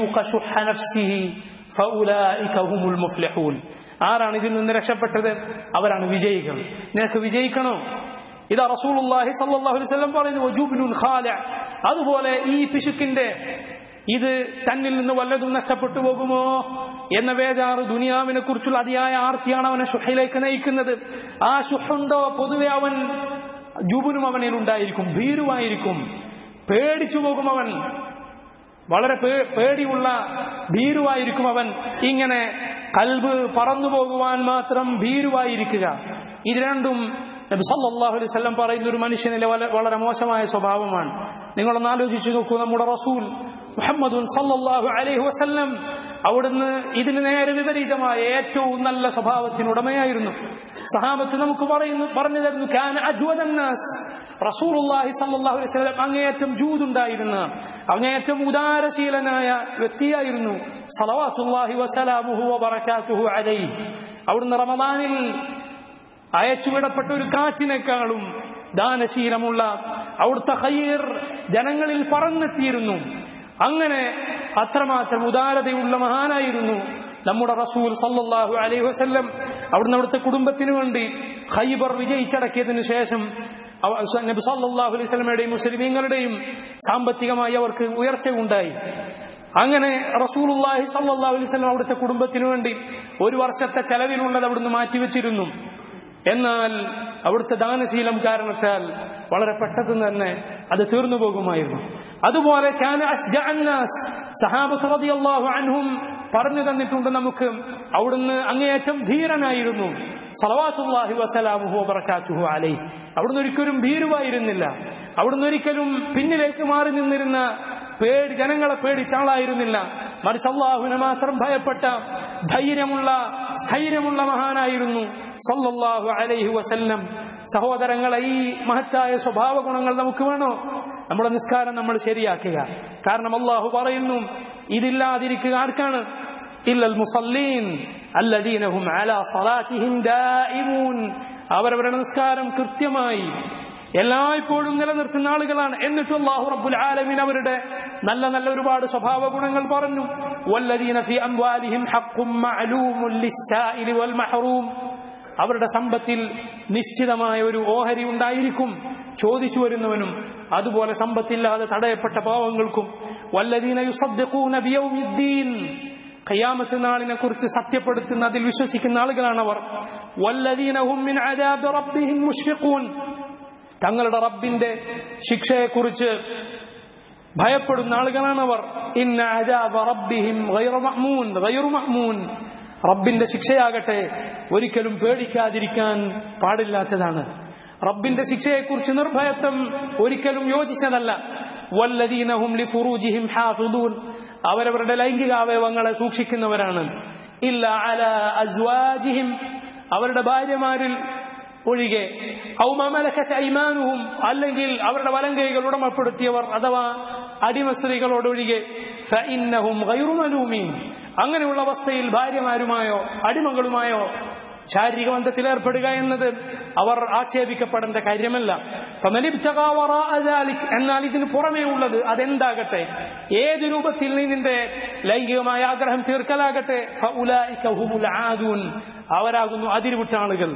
ആരാണ് ഇതിൽ നിന്ന് രക്ഷപ്പെട്ടത് അവരാണ് വിജയികൾ നിനക്ക് വിജയിക്കണോ ഇതാ റസൂലുള്ളാഹി സല്ലല്ലാഹു അലൈഹി വസല്ലം പറയുന്നു വജൂബുൻ ഖാലിഅ അതുപോലെ ഈ പിശുക്കിന്റെ ഇത് തന്നിൽ നിന്ന് വല്ലതും നഷ്ടപ്പെട്ടു പോകുമോ എന്ന വേജാറ് ദുനിയാവിനെ കുറിച്ചുള്ള അതിയായ ആർത്തിയാണ് അവനെ ഷുഹയിലേക്ക് നയിക്കുന്നത് ആ ഷുഹുണ്ടോ പൊതുവെ അവൻ ജുബുനും അവനിൽ ഉണ്ടായിരിക്കും ഭീരുവായിരിക്കും പേടിച്ചു പോകും അവൻ വളരെ പേടിയുള്ള ഭീരുവായിരിക്കും അവൻ ഇങ്ങനെ കൽബ് പറന്നു പോകുവാൻ മാത്രം ഭീരുവായിരിക്കുക ഇത് രണ്ടും നബി സല്ലല്ലാഹു അലൈഹി വസല്ലം പറയുന്ന ഒരു മനുഷ്യനിലെ വളരെ മോശമായ സ്വഭാവമാണ് നിങ്ങളൊന്ന് ആലോചിച്ചു നോക്കൂ നമ്മുടെ റസൂൽ മുഹമ്മദ് സല്ലല്ലാഹു അലൈഹി വസല്ലം അവിടുന്ന് ഇതിന് നേരെ വിപരീതമായ ഏറ്റവും നല്ല സ്വഭാവത്തിനുടമയായിരുന്നു സഹാബത്ത് നമുക്ക് പറയുന്നു പറഞ്ഞു തരുന്നു കാന അജ്വദന്നാസ് റസൂലുള്ളാഹി സല്ലല്ലാഹു അലൈഹി വസല്ലം അങ്ങേയറ്റം ജൂതുണ്ടായിരുന്ന അങ്ങേയറ്റം ഉദാരശീലനായ വ്യക്തിയായിരുന്നു സലവാത്തുല്ലാഹി വസലാമുഹു വബറകാതുഹു അലൈഹി അവിടുന്ന് റമദാനിൽ അയച്ചുവിടപ്പെട്ട ഒരു കാറ്റിനേക്കാളും ദാനശീലമുള്ള അവിടുത്തെ ഹയ്യർ ജനങ്ങളിൽ പറന്നെത്തിയിരുന്നു അങ്ങനെ അത്രമാത്രം ഉദാരതയുള്ള മഹാനായിരുന്നു നമ്മുടെ റസൂൽ സല്ലല്ലാഹു അലൈഹി വസല്ലം അവിടുന്ന് അവിടുത്തെ കുടുംബത്തിന് വേണ്ടി ഖൈബർ വിജയിച്ചടക്കിയതിനു ശേഷം നബി സല്ലല്ലാഹു അലൈഹി വസല്ലമയുടെയും മുസ്ലിമീങ്ങളുടെയും സാമ്പത്തികമായി അവർക്ക് ഉയർച്ച ഉണ്ടായി അങ്ങനെ റസൂലുള്ളാഹി സല്ലല്ലാഹു അലൈഹി വസല്ലം അവിടുത്തെ കുടുംബത്തിന് വേണ്ടി ഒരു വർഷത്തെ ചെലവിനുള്ളത് അവിടുന്ന് മാറ്റിവെച്ചിരുന്നു എന്നാൽ അവിടുത്തെ ദാനശീലം കാരണത്താൽ വളരെ പെട്ടെന്ന് തന്നെ അത് തീർന്നു പോകുമായിരുന്നു അതുപോലെ അൻഹും പറഞ്ഞു തന്നിട്ടുണ്ട് നമുക്ക് അവിടുന്ന് അങ്ങേയറ്റം ധീരനായിരുന്നു സലവാത്തുല്ലാഹി വസലാമുഹു വബറകാതുഹു അലൈഹി അവിടുന്ന് ഒരിക്കലും ഭീരുവായിരുന്നില്ല അവിടുന്ന് ഒരിക്കലും പിന്നിലേക്ക് മാറി നിന്നിരുന്ന പേടി ജനങ്ങളെ പേടിച്ച ആളായിരുന്നില്ല മറിച്ച് അള്ളാഹുവിനെ മാത്രം ഭയപ്പെട്ട ധൈര്യമുള്ള സ്ഥൈര്യമുള്ള മഹാനായിരുന്നു സല്ലല്ലാഹു അലൈഹി വസല്ലം സഹോദരങ്ങളെ ഈ മഹത്തായ സ്വഭാവ ഗുണങ്ങൾ നമുക്ക് വേണോ നമ്മുടെ നിസ്കാരം നമ്മൾ ശരിയാക്കുക കാരണം അള്ളാഹു പറയുന്നു ഇതില്ലാതിരിക്കുക ആർക്കാണ് ഇല്ലൽ മുസല്ലീൻ അല്ലദീനഹും അലാ സലാത്തിഹിം ദായിമൂൻ അവരവരുടെ നിസ്കാരം കൃത്യമായി എല്ലായ്പ്പോഴും നിലനിർത്തുന്ന ആളുകളാണ് എന്നിട്ട് അള്ളാഹു റബ്ബുൽ ആലമീൻ അവരുടെ നല്ല നല്ല ഒരുപാട് സ്വഭാവ ഗുണങ്ങൾ പറഞ്ഞു വല്ലദീന ഫി അംവാലിഹിം ഹഖ്ഖും മഅലൂമുൻ ലിസ്സായിലി വൽ മഹ്റൂം അവരുടെ സമ്പത്തിൽ നിശ്ചിതമായ ഒരു ഓഹരി ഉണ്ടായിരിക്കും ചോദിച്ചു വരുന്നവനും അതുപോലെ സമ്പത്തില്ലാതെ തടയപ്പെട്ട പാവങ്ങൾക്കും വല്ലദീന യുസദ്ദിഖൂന ബിയൗമിദ്ദീൻ ഖിയാമത്ത് നാളിനെ കുറിച്ച് സത്യപ്പെടുത്തുന്ന അതിൽ വിശ്വസിക്കുന്ന ആളുകളാണ് അവർ വല്ലദീന ഹും മിൻ അദാബി റബ്ബിഹിം മുഷ്ഫിഖൂൻ തങ്ങളുടെ റബ്ബിന്റെ ശിക്ഷയെക്കുറിച്ച് ഭയപ്പെടുന്ന ആളുകളാണ് അവർ ഇന്ന അദാബ റബ്ബിഹിം ഗൈറു മഅ്മൂൻ ഗൈറു മഅ്മൂൻ റബ്ബിന്റെ ശിക്ഷയാകട്ടെ ഒരിക്കലും പേടിക്കാതിരിക്കാൻ പാടില്ലാത്തതാണ് റബ്ബിന്റെ ശിക്ഷയെക്കുറിച്ച് നിർഭയത്വം ഒരിക്കലും യോജിച്ചതല്ല വല്ലദീനഹും ലിഫുറൂജിഹിം ഹാഫിദൂൻ അവരവരുടെ ലൈംഗിക അവയവങ്ങളെ സൂക്ഷിക്കുന്നവരാണ് ഇല്ല അല അസ്വാജിഹിം അവരുടെ ഭാര്യമാരിൽ ഒഴികെ ഔമലക്കത്ത് ഐമാനുഹും അല്ലെങ്കിൽ അവരുടെ വലങ്കൈകൾ ഉടമപ്പെടുത്തിയവർ അഥവാ അടിമ സ്ത്രീകളോടൊഴികെ ഫഇന്നഹും ഗൈറു മലൂമീൻ അങ്ങനെയുള്ള അവസ്ഥയിൽ ഭാര്യമാരുമായോ അടിമകളുമായോ ശാരീരിക ബന്ധത്തിൽ ഏർപ്പെടുക എന്നത് അവർ ആക്ഷേപിക്കപ്പെടേണ്ട കാര്യമല്ല എന്നാൽ ഇതിന് പുറമേ ഉള്ളത് അതെന്താകട്ടെ ഏത് രൂപത്തിൽ നീ നിന്റെ ലൈംഗികമായ ആഗ്രഹം തീർക്കലാകട്ടെ അവരാകുന്നു അതിരുവിട്ട ആളുകൾ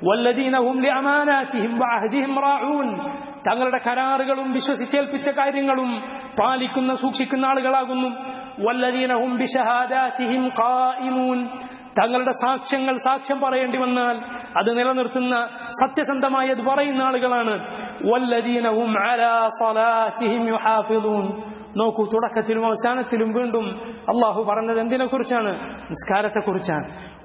തങ്ങളുടെ കരാറുകളും വിശ്വസിച്ചേൽപ്പിച്ച കാര്യങ്ങളും പാലിക്കുന്ന സൂക്ഷിക്കുന്ന ആളുകളാകുന്നു വല്ലദീനഹും ബിഷഹാദാതിഹിം ഖായിമൂൻ തങ്ങളുടെ സാക്ഷ്യങ്ങൾ സാക്ഷ്യം പറയേണ്ടി വന്നാൽ അത് നിലനിർത്തുന്ന സത്യസന്ധമായി അത് പറയുന്ന ആളുകളാണ് വല്ലദീനഹും അലാ സലാത്തിഹിം യുഹാഫിദൂൻ നോക്കൂ തുടക്കത്തിലും അവസാനത്തിലും വീണ്ടും അള്ളാഹു പറഞ്ഞത് എന്തിനെ കുറിച്ചാണ് നിസ്കാരത്തെ കുറിച്ചാണ്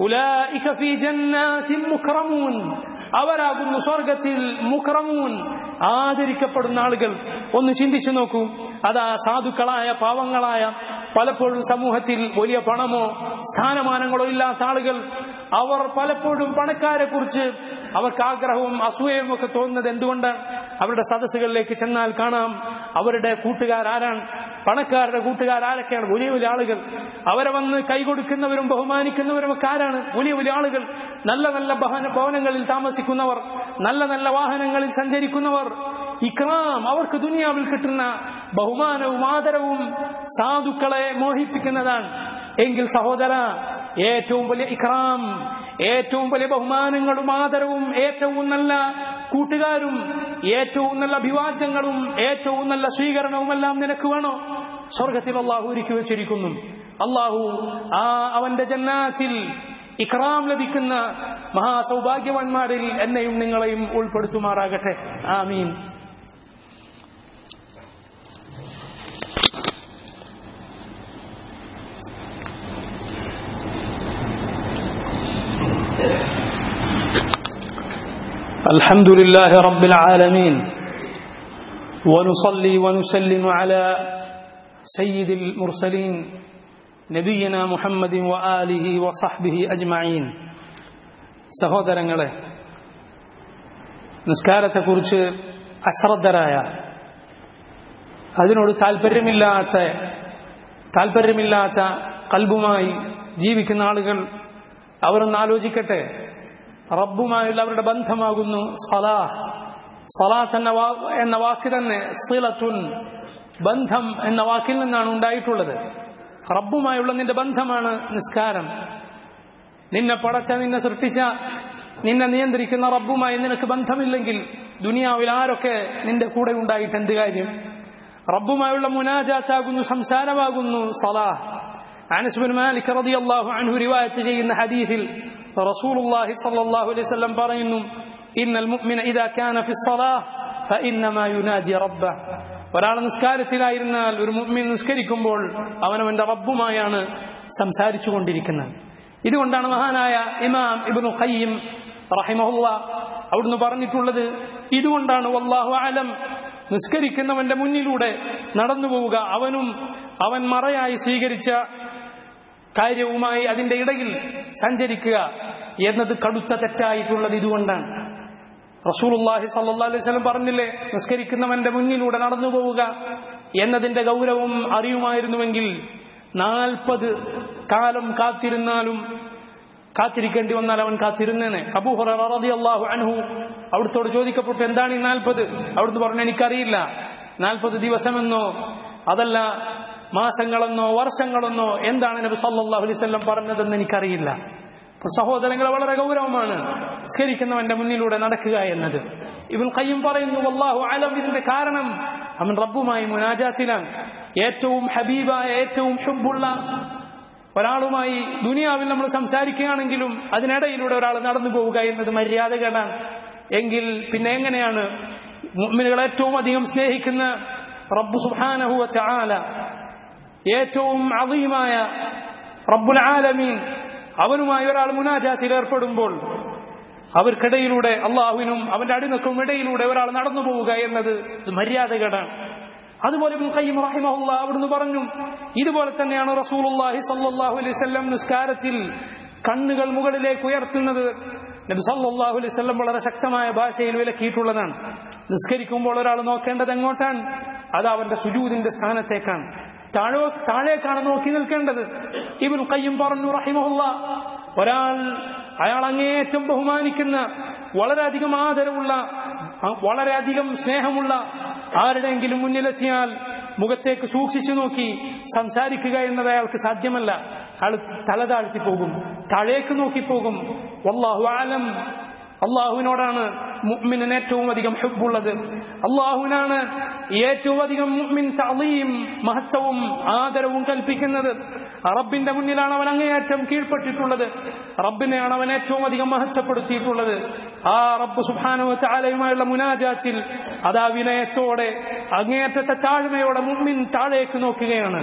അവരാകുന്നു സ്വർഗത്തിൽ മുഖറമൂൻ ആദരിക്കപ്പെടുന്ന ആളുകൾ ഒന്ന് ചിന്തിച്ചു നോക്കൂ അതാ സാധുക്കളായ പാവങ്ങളായ പലപ്പോഴും സമൂഹത്തിൽ വലിയ പണമോ സ്ഥാനമാനങ്ങളോ ഇല്ലാത്ത ആളുകൾ അവർ പലപ്പോഴും പണക്കാരെ കുറിച്ച് അവർക്ക് ആഗ്രഹവും അസൂയവും ഒക്കെ തോന്നുന്നത് എന്തുകൊണ്ടാണ് അവരുടെ സദസ്സുകളിലേക്ക് ചെന്നാൽ കാണാം അവരുടെ കൂട്ടുകാരാരാണ് പണക്കാരുടെ കൂട്ടുകാരാരൊക്കെയാണ് വലിയ വലിയ ആളുകൾ അവരെ വന്ന് കൈകൊടുക്കുന്നവരും ബഹുമാനിക്കുന്നവരും ഒക്കെ ആരാണ് വലിയ വലിയ ആളുകൾ നല്ല നല്ല ഭവന ഭവനങ്ങളിൽ താമസിക്കുന്നവർ നല്ല നല്ല വാഹനങ്ങളിൽ സഞ്ചരിക്കുന്നവർ ഇക്രാം അവർക്ക് ദുനിയാവിൽ കിട്ടുന്ന ബഹുമാനവും ആദരവും സാധുക്കളെ മോഹിപ്പിക്കുന്നതാണ് എങ്കിൽ സഹോദര ഏറ്റവും വലിയ ഇക്രാം ഏറ്റവും വലിയ ബഹുമാനങ്ങളും ആദരവും ഏറ്റവും നല്ല കൂട്ടുകാരും ഏറ്റവും നല്ല അഭിവാദ്യങ്ങളും ഏറ്റവും നല്ല സ്വീകരണവും എല്ലാം നിനക്ക് വേണോ സ്വർഗത്തിൽ അള്ളാഹു ഒരുക്കി വെച്ചിരിക്കുന്നു അള്ളാഹു ആ അവന്റെ ജന്നാത്തിൽ ഇക്രാം ലഭിക്കുന്ന മഹാസൗഭാഗ്യവാന്മാരിൽ എന്നെയും നിങ്ങളെയും ഉൾപ്പെടുത്തുമാറാകട്ടെ ആമീൻ الحمد لله رب العالمين ونصلي ونسلم على سيد المرسلين നബിയന മുഹമ്മദ് വആലിഹി വസഹ്ബിഹി അജ്മഈൻ സഹോദരങ്ങളെ നിസ്കാരത്തെക്കുറിച്ച് അശ്രദ്ധരായ അതിനോട് താല്പര്യമില്ലാത്ത താല്പര്യമില്ലാത്ത കൽബുമായി ജീവിക്കുന്ന ആളുകൾ അവരൊന്ന് ആലോചിക്കട്ടെ റബ്ബുമായുള്ള അവരുടെ ബന്ധമാകുന്നു സലാഹ് സലാത്ത് എന്ന എന്ന വാക്ക് തന്നെ സിലത്തുൻ ബന്ധം എന്ന വാക്കിൽ നിന്നാണ് ഉണ്ടായിട്ടുള്ളത് റബ്ബുമായുള്ള നിന്റെ ബന്ധമാണ് നിസ്കാരം നിന്നെ പടച്ച നിന്നെ സൃഷ്ടിച്ച നിന്നെ നിയന്ത്രിക്കുന്ന റബ്ബുമായി നിനക്ക് ബന്ധമില്ലെങ്കിൽ ദുനിയാവിൽ ആരൊക്കെ നിന്റെ കൂടെ ഉണ്ടായിട്ട് എന്ത് കാര്യം റബ്ബുമായുള്ള മുനാജാത്താകുന്നു സംസാരമാകുന്നു സലാഹ് അനസ്ബിൻ മാലിക് റളിയല്ലാഹു അൻഹു റിവായത്ത് ചെയ്യുന്ന ഹദീസിൽ റസൂലുള്ളാഹി സ്വല്ലല്ലാഹു അലൈഹി വസല്ലം പറയുന്നു ഇന്നൽ മുഅ്മിന ഇദാ കാന ഫി الصلاة فإنما يناجي ربه ഒരാൾ നിസ്കാരത്തിലായിരുന്നാൽ ഒരു മുഅ്മിൻ നിസ്കരിക്കുമ്പോൾ അവനവന്റെ റബ്ബുമായാണ് സംസാരിച്ചു കൊണ്ടിരിക്കുന്നത് ഇതുകൊണ്ടാണ് മഹാനായ ഇമാം ഇബ്നു ഖയ്യിം റഹിമഹുല്ല അവിടുന്ന് പറഞ്ഞിട്ടുള്ളത് ഇതുകൊണ്ടാണ് വല്ലാഹു അലം നിസ്കരിക്കുന്നവന്റെ മുന്നിലൂടെ നടന്നു പോവുക അവനും അവൻ മറയായി സ്വീകരിച്ച കാര്യവുമായി അതിന്റെ ഇടയിൽ സഞ്ചരിക്കുക എന്നത് കടുത്ത തെറ്റായിട്ടുള്ളത് ഇതുകൊണ്ടാണ് റസൂലുള്ളാഹി സല്ലല്ലാഹു അലൈഹി വസല്ലം പറഞ്ഞില്ലേ നിസ്കരിക്കുന്നവന്റെ മുന്നിലൂടെ നടന്നു പോവുക എന്നതിന്റെ ഗൗരവം അറിയുമായിരുന്നുവെങ്കിൽ നാൽപ്പത് കാലം കാത്തിരുന്നാലും കാത്തിരിക്കേണ്ടി വന്നാൽ അവൻ കാത്തിരുന്നേനെ അബൂഹുറു അൻഹു അവിടുത്തോട് ചോദിക്കപ്പെട്ടു എന്താണ് ഈ നാൽപ്പത് അവിടുന്ന് പറഞ്ഞു എനിക്കറിയില്ല നാൽപ്പത് ദിവസമെന്നോ അതല്ല മാസങ്ങളെന്നോ വർഷങ്ങളെന്നോ എന്താണ് നബി സല്ലല്ലാഹു അലൈഹി വസല്ലം പറഞ്ഞതെന്ന് എനിക്കറിയില്ല സഹോദരങ്ങൾ വളരെ ഗൗരവമാണ് സ്കരിക്കുന്നവന്റെ മുന്നിലൂടെ നടക്കുക എന്നത് ഇവൻ കയ്യും പറയുന്നു വല്ലാഹു അലം ഇതിന്റെ കാരണം അവൻ റബ്ബുമായി മുനാജാത്തിലാണ് ഏറ്റവും ഹബീബായ ഏറ്റവും ഹുബുള്ള ഒരാളുമായി ദുനിയാവിൽ നമ്മൾ സംസാരിക്കുകയാണെങ്കിലും അതിനിടയിലൂടെ ഒരാൾ നടന്നു പോവുക എന്നത് മര്യാദകളാണ് എങ്കിൽ പിന്നെ എങ്ങനെയാണ് മുഅ്മിനുകൾ ഏറ്റവും അധികം സ്നേഹിക്കുന്ന റബ്ബു സുബ്ഹാനഹു വതആല ഏറ്റവും അളീമായ റബ്ബുൽ ആലമീൻ അവനുമായി ഒരാൾ മുനാജാത്തിൽ ഏർപ്പെടുമ്പോൾ അവർക്കിടയിലൂടെ അള്ളാഹുവിനും അവന്റെ അടിമക്കും ഇടയിലൂടെ ഒരാൾ നടന്നു പോവുക എന്നത് ഇത് മര്യാദകേടാണ് അതുപോലെ ഇബ്നു ഖയ്യിം റഹിമഹുല്ല അവിടുന്ന് പറഞ്ഞു ഇതുപോലെ തന്നെയാണ് റസൂലുള്ളാഹി സല്ലല്ലാഹു അലൈഹി വസല്ലം നിസ്കാരത്തിൽ കണ്ണുകൾ മുകളിലേക്ക് ഉയർത്തുന്നത് നബി സല്ലല്ലാഹു അലൈഹി വസല്ലം വളരെ ശക്തമായ ഭാഷയിൽ വിലക്കിയിട്ടുള്ളതാണ് നിസ്കരിക്കുമ്പോൾ ഒരാൾ നോക്കേണ്ടത് എങ്ങോട്ടാണ് അത് അവന്റെ സുജൂദിന്റെ സ്ഥാനത്തേക്കാണ് താഴെ താഴേക്കാണ് നോക്കി നിൽക്കേണ്ടത് ഇബുൽ കയ്യും പറഞ്ഞു റഹിമഹുല്ല ഒരാൾ അയാൾ അങ്ങേയറ്റം ബഹുമാനിക്കുന്ന വളരെയധികം ആദരവുള്ള വളരെയധികം സ്നേഹമുള്ള ആരുടെയെങ്കിലും മുന്നിലെത്തിയാൽ മുഖത്തേക്ക് സൂക്ഷിച്ചു നോക്കി സംസാരിക്കുക എന്നത് അയാൾക്ക് സാധ്യമല്ല അയാൾ തല താഴ്ത്തി പോകും താഴേക്ക് നോക്കിപ്പോകും വല്ലാഹു ആലം അള്ളാഹുവിനോടാണ് മുഅ്മിനിന് ഏറ്റവും അധികം ഹുബുള്ളത് അള്ളാഹുവിനാണ് ഏറ്റവും അധികം മുഅ്മിൻ തളീം മഹത്വവും ആദരവും കൽപ്പിക്കുന്നത് റബ്ബിന്റെ മുന്നിലാണ് അവൻ അങ്ങേയറ്റം കീഴ്പ്പെട്ടിട്ടുള്ളത് റബ്ബിനെയാണ് അവൻ ഏറ്റവും അധികം മഹത്വപ്പെടുത്തിയിട്ടുള്ളത് ആ റബ്ബ് സുബാനു താലയുമായുള്ള മുനാജാത്തിൽ അതാ വിനയത്തോടെ അങ്ങേയറ്റത്തെ താഴ്മയോടെ മുഅ്മിൻ താഴേക്ക് നോക്കുകയാണ്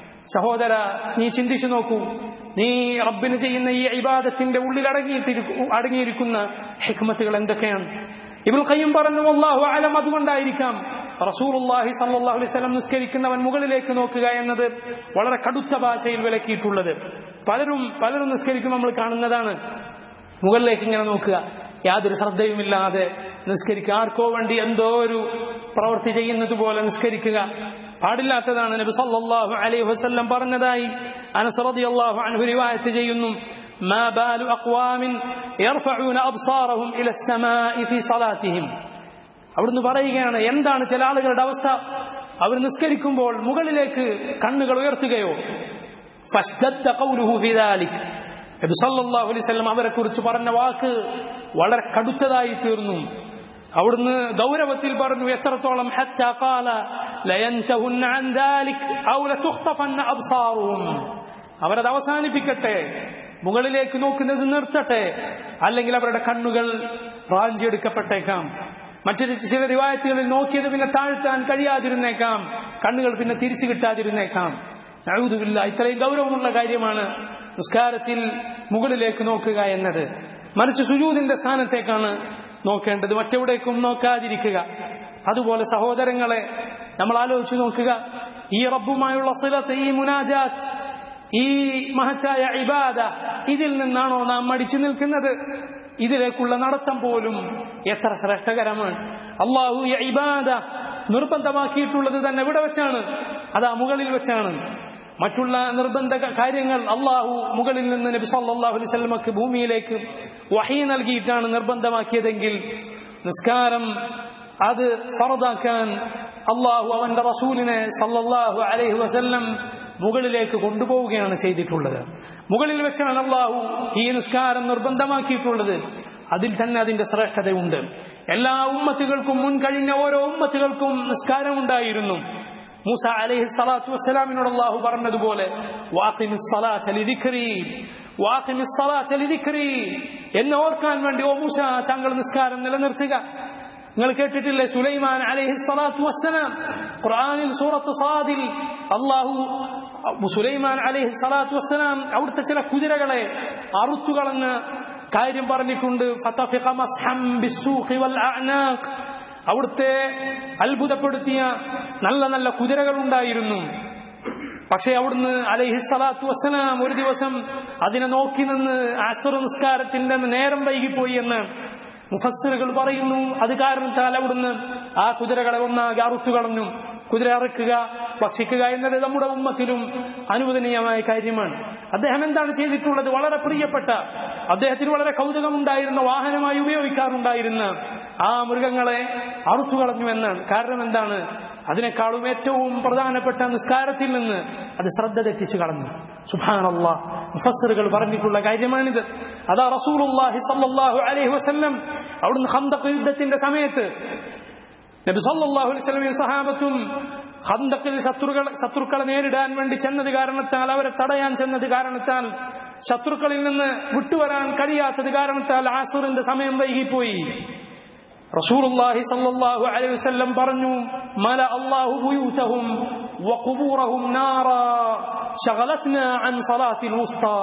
സഹോദര നീ ചിന്തിച്ചു നോക്കൂ നീ റബ്ബിന് ചെയ്യുന്ന ഈ ഇബാദത്തിന്റെ ഉള്ളിൽ അടങ്ങിയിട്ടിരിക്കു അടങ്ങിയിരിക്കുന്ന ഹിക്മത്തുകൾ എന്തൊക്കെയാണ് ഇബുൽ ഖയ്യം പറഞ്ഞു അള്ളാഹു അലം അതുകൊണ്ടായിരിക്കാം റസൂലുള്ളാഹി സല്ലല്ലാഹു അലൈഹി വസല്ലം നിസ്കരിക്കുന്നവൻ മുകളിലേക്ക് നോക്കുക എന്നത് വളരെ കടുത്ത ഭാഷയിൽ വിലക്കിയിട്ടുള്ളത് പലരും പലരും നിസ്കരിക്കുമ്പോൾ നമ്മൾ കാണുന്നതാണ് മുകളിലേക്ക് ഇങ്ങനെ നോക്കുക യാതൊരു ശ്രദ്ധയുമില്ലാതെ നിസ്കരിക്കുക ആർക്കോ വേണ്ടി എന്തോ ഒരു പ്രവൃത്തി ചെയ്യുന്നത് പോലെ നിസ്കരിക്കുക പാടില്ലാത്തതാണ് നബി സല്ലല്ലാഹു അലൈഹി വസല്ലം പറഞ്ഞതായി അനസ് റളിയല്ലാഹു അൻഹു റിവായത്ത് ചെയ്യുന്നു ما بال أقوام يرفعون أبصارهم إلى السماء في صلاتهم അവിടുന്ന് പറയുകയാണ് എന്താണ് ചില ആളുകളുടെ അവസ്ഥ അവർ നിസ്കരിക്കുമ്പോൾ മുകളിലേക്ക് കണ്ണുകൾ ഉയർത്തുകയോ فاشتد قوله في ذلك നബി സല്ലല്ലാഹു അലൈഹി വസല്ലം അവരെ കുറിച്ച് പറഞ്ഞ വാക്ക് വളരെ കടുത്തതായി തീർന്നു അവിടുന്ന് ഗൗരവത്തിൽ പറഞ്ഞു എത്രത്തോളം ഹത്താ ഖാല ലയൻതഹുന്ന അൻ ദാലിക് ഔ ലതുഖ്തഫന്ന അബ്സാറുഹും അവരത് അവസാനിപ്പിക്കട്ടെ മുകളിലേക്ക് നോക്കുന്നത് നിർത്തട്ടെ അല്ലെങ്കിൽ അവരുടെ കണ്ണുകൾ റാഞ്ചിയെടുക്കപ്പെട്ടേക്കാം മറ്റൊരു ചില റിവായത്തുകളിൽ നോക്കിയത് പിന്നെ താഴ്ത്താൻ കഴിയാതിരുന്നേക്കാം കണ്ണുകൾ പിന്നെ തിരിച്ചു കിട്ടാതിരുന്നേക്കാം അഴുതുമില്ല ഇത്രയും ഗൗരവമുള്ള കാര്യമാണ് നിസ്കാരത്തിൽ മുകളിലേക്ക് നോക്കുക എന്നത് മറിച്ച് സുജൂദിന്റെ സ്ഥാനത്തേക്കാണ് നോക്കേണ്ടത് മറ്റെവിടേക്കും നോക്കാതിരിക്കുക അതുപോലെ സഹോദരങ്ങളെ നമ്മൾ ആലോചിച്ചു നോക്കുക ഈ റബ്ബുമായുള്ള സിലത്ത് ഈ മുനാജാത്ത് ഈ മഹത്തായ ഇബാദ ഇതിൽ നിന്നാണോ നാം മടിച്ചു നിൽക്കുന്നത് ഇതിലേക്കുള്ള നടത്തം പോലും എത്ര ശ്രേഷ്ഠകരമാണ് അള്ളാഹു ഈ ഇബാദ നിർബന്ധമാക്കിയിട്ടുള്ളത് തന്നെ ഇവിടെ വെച്ചാണ് അതാ മുകളിൽ വെച്ചാണ് മറ്റുള്ള നിർബന്ധ കാര്യങ്ങൾ അള്ളാഹു മുകളിൽ നിന്ന് നബി സല്ലല്ലാഹു അലൈഹി വസല്ലമക്ക് ഭൂമിയിലേക്ക് വഹി നൽകിയിട്ടാണ് നിർബന്ധമാക്കിയതെങ്കിൽ നിസ്കാരം അത് ഫറദാക്കാൻ അള്ളാഹു അവന്റെ റസൂലിനെ സല്ലല്ലാഹു അലൈഹി വസല്ലം മുകളിലേക്ക് കൊണ്ടുപോവുകയാണ് ചെയ്തിട്ടുള്ളത് മുകളിൽ വെച്ചാണ് അള്ളാഹു ഈ നിസ്കാരം നിർബന്ധമാക്കിയിട്ടുള്ളത് അതിൽ തന്നെ അതിന്റെ ശ്രേഷ്ഠതയുണ്ട് എല്ലാ ഉമ്മത്തുകൾക്കും മുൻ കഴിഞ്ഞ ഓരോ ഉമ്മത്തുകൾക്കും നിസ്കാരം ഉണ്ടായിരുന്നു മൂസ അലൈഹി സ്വലാത്തു വസ്സലാമിനോട് അള്ളാഹു പറഞ്ഞതുപോലെ എന്ന് ഓർക്കാൻ വേണ്ടി ഓ മൂസ താങ്കൾ നിസ്കാരം നിലനിർത്തുക നിങ്ങൾ കേട്ടിട്ടില്ലേ സുലൈമാൻ അലൈഹി സ്വലാത്തു വസ്സലാം ഖുർആനിൽ സൂറത്ത് സാദിൽ അള്ളാഹു സുലൈമാൻ അലൈഹി സ്വലാത്തു വസ്സലാം അവിടുത്തെ ചില കുതിരകളെ അറുത്തുകളെന്ന് കാര്യം പറഞ്ഞിട്ടുണ്ട് അവിടുത്തെ അത്ഭുതപ്പെടുത്തിയ നല്ല നല്ല കുതിരകൾ ഉണ്ടായിരുന്നു പക്ഷെ അവിടുന്ന് അലൈഹി സ്വലാത്തു വസ്സലാം ഒരു ദിവസം അതിനെ നോക്കി നിന്ന് അസുർ നിസ്കാരത്തിന്റെ നേരം വൈകിപ്പോയി എന്ന് മുഫസ്സിറുകൾ പറയുന്നു അത് കാരണത്താൽ അവിടുന്ന് ആ കുതിരകളെ ഒന്നാകെ അറുത്തു കളഞ്ഞു കുതിര അറുക്കുക ഭക്ഷിക്കുക എന്നത് നമ്മുടെ ഉമ്മത്തിലും അനുവദനീയമായ കാര്യമാണ് അദ്ദേഹം എന്താണ് ചെയ്തിട്ടുള്ളത് വളരെ പ്രിയപ്പെട്ട അദ്ദേഹത്തിന് വളരെ കൗതുകമുണ്ടായിരുന്ന വാഹനമായി ഉപയോഗിക്കാറുണ്ടായിരുന്ന ആ മൃഗങ്ങളെ അറുത്തു കളഞ്ഞു എന്നാണ് കാരണം എന്താണ് അതിനേക്കാളും ഏറ്റവും പ്രധാനപ്പെട്ട നിസ്കാരത്തിൽ നിന്ന് അത് ശ്രദ്ധ തെറ്റിച്ചു കളഞ്ഞു സുബാനല്ല മുഫസ്സറുകൾ പറഞ്ഞിട്ടുള്ള കാര്യമാണിത് അതാ റസൂലുള്ളാഹി സല്ലല്ലാഹു അലൈഹി വസല്ലം അവിടുന്ന് ഹന്തഖ് യുദ്ധത്തിന്റെ സമയത്ത് നബി സല്ലല്ലാഹു അലൈഹി വസല്ലമയും സഹാബത്തും ഹന്തക്കിൽ ശത്രുക്കൾ ശത്രുക്കളെ നേരിടാൻ വേണ്ടി ചെന്നത് കാരണത്താൽ അവരെ തടയാൻ ചെന്നത് കാരണത്താൽ ശത്രുക്കളിൽ നിന്ന് വിട്ടുവരാൻ കഴിയാത്തത് കാരണത്താൽ ആസുറിന്റെ സമയം വൈകിപ്പോയി റസൂലുള്ളാഹി സല്ലല്ലാഹു അലൈഹി വസല്ലം പറഞ്ഞു മല അല്ലാഹു ബുയൂതഹും വഖുബൂറഹും നാറാ ശഗലത്നാ അൻ സലാത്തിൽ വുസ്താ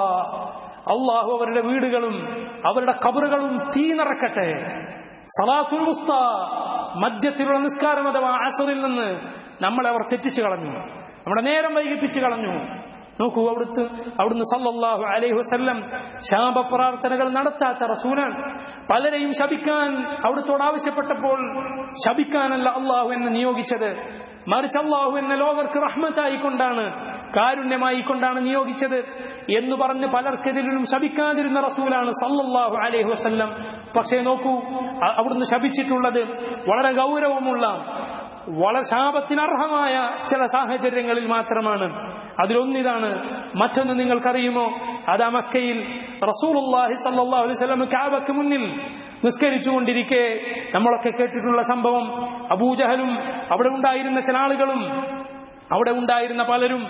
അല്ലാഹു അവരുടെ വീടുകളും അവരുടെ ഖബറുകളും തീ നിറക്കട്ടെ സലാത്തുൽ വുസ്ത മധ്യത്തിലുള്ള നിസ്കാരം അഥവാ അസറിൽ നിന്ന് നമ്മളെ അവർ തെറ്റിച്ചു കളഞ്ഞു നമ്മുടെ നേരം വൈകിപ്പിച്ചു കളഞ്ഞു നോക്കൂ അവിടുത്തെ അവിടുന്ന് സല്ലല്ലാഹു അലൈഹി വസല്ലം ശാപപ്രാർത്ഥനകൾ നടത്താത്ത റസൂലാണ് പലരെയും ശപിക്കാൻ അവിടുത്തോട് ആവശ്യപ്പെട്ടപ്പോൾ ശപിക്കാനല്ല അള്ളാഹു എന്നെ നിയോഗിച്ചത് മറിച്ച് അള്ളാഹു എന്നെ ലോകർക്ക് റഹ്മത്തായിക്കൊണ്ടാണ് കാരുണ്യമായിക്കൊണ്ടാണ് നിയോഗിച്ചത് എന്ന് പറഞ്ഞ് പലർക്കെതിരിലും ശപിക്കാതിരുന്ന റസൂലാണ് സല്ലല്ലാഹു അലൈഹി വസല്ലം പക്ഷേ നോക്കൂ അ- അവിടുന്ന് ശപിച്ചിട്ടുള്ളത് വളരെ ഗൗരവമുള്ള വളരെ ശാപത്തിനർഹമായ ചില സാഹചര്യങ്ങളിൽ മാത്രമാണ് അതിലൊന്നിതാണ് മറ്റൊന്ന് നിങ്ങൾക്കറിയുമോ അതാ മക്കയിൽ റസൂലുള്ളാഹി സല്ലല്ലാഹു അലൈഹി വസല്ലം കാബയ്ക്ക് മുന്നിൽ നിസ്കരിച്ചുകൊണ്ടിരിക്കെ നമ്മളൊക്കെ കേട്ടിട്ടുള്ള സംഭവം അബൂജഹലും അവിടെ ഉണ്ടായിരുന്ന ചില ആളുകളും അവിടെ ഉണ്ടായിരുന്ന പലരും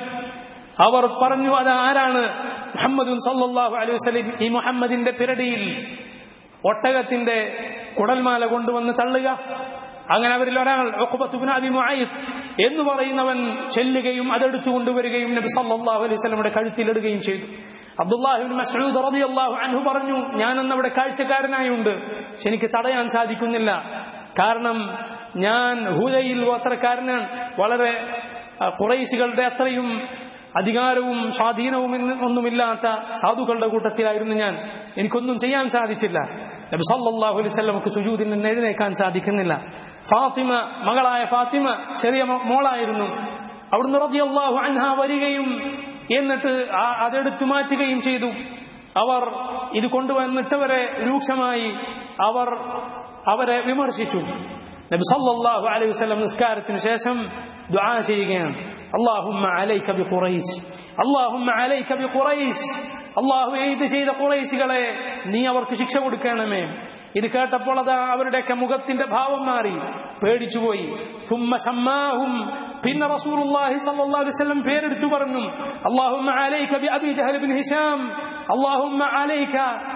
അവർ പറഞ്ഞു അത് ആരാണ് മുഹമ്മദും സല്ലല്ലാഹു അലൈഹി വസല്ലം ഈ മുഹമ്മദിന്റെ പിരടിയിൽ ഒട്ടകത്തിന്റെ കുടൽമാല കൊണ്ടുവന്ന് തള്ളുക അങ്ങനെ അവരിൽ ഒരാൾ ഉഖബത്തുബ്നു അബി മുഅയ്യിദ് എന്ന് പറയുന്നവൻ ചെല്ലുകയും അതെടുത്തു കൊണ്ടുവരികയും നബി സല്ലല്ലാഹു അലൈഹി വസല്ലമയുടെ കഴുത്തിലിടുകയും ചെയ്തു അബ്ദുല്ലാഹിബിൻ മസ്ഊദ് റളിയല്ലാഹു അൻഹു പറഞ്ഞു ഞാൻ അന്ന് അവിടെ കാഴ്ചക്കാരനായുണ്ട് പക്ഷെ എനിക്ക് തടയാൻ സാധിക്കുന്നില്ല കാരണം ഞാൻ ഹുദയിൽ ഗോത്രക്കാരനാണ് വളരെ ആ, ഖുറൈശികളുടെ അത്രയും അധികാരവും സ്വാധീനവും ഇന്ന് ഒന്നുമില്ലാത്ത സാധുക്കളുടെ കൂട്ടത്തിലായിരുന്നു ഞാൻ എനിക്കൊന്നും ചെയ്യാൻ സാധിച്ചില്ല നബി സല്ലല്ലാഹു അലൈഹി വസല്ലമക്ക് സുജൂദിൽ നിന്ന് എഴുന്നേക്കാൻ സാധിക്കുന്നില്ല ഫാത്തിമ മകളായ ഫാത്തിമ ചെറിയ മോ- മോളായിരുന്നു അവിടുന്ന് റളിയല്ലാഹു അൻഹ വരികയും എന്നിട്ട് ആ- അതെടുത്തു മാറ്റുകയും ചെയ്തു അവർ ഇത് കൊണ്ടുവന്നിട്ടവരെ രൂക്ഷമായി അവർ അവരെ വിമർശിച്ചു നബി സല്ലല്ലാഹു അലൈഹി വസല്ലം നിസ്കാരത്തിന് ശേഷം ദുആ ചെയ്യുകയാണ് അല്ലാഹുമ്മ അലൈക ബി ഖുറൈശ് അല്ലാഹുമ്മ അലൈക ബി ഖുറൈശ് അല്ലാഹു ഇത് ചെയ്ത ഖുറൈശികളെ നീ അവർക്ക് ശിക്ഷ കൊടുക്കണമേ ഇത് കേട്ടപ്പോൾ അത് അവരുടെയൊക്കെ മുഖത്തിന്റെ ഭാവം മാറി പേടിച്ചുപോയി സുമ്മ സമ്മാഹും പിന്നെ റസൂലുള്ളാഹി സ്വല്ലല്ലാഹു അലൈഹി വസല്ലം പേരെടുത്തു പറഞ്ഞു അല്ലാഹുമ്മ അലൈക ബി അബി ജഹൽ ബിൻ ഹിഷാം അല്ലാഹുമ്മ അലൈക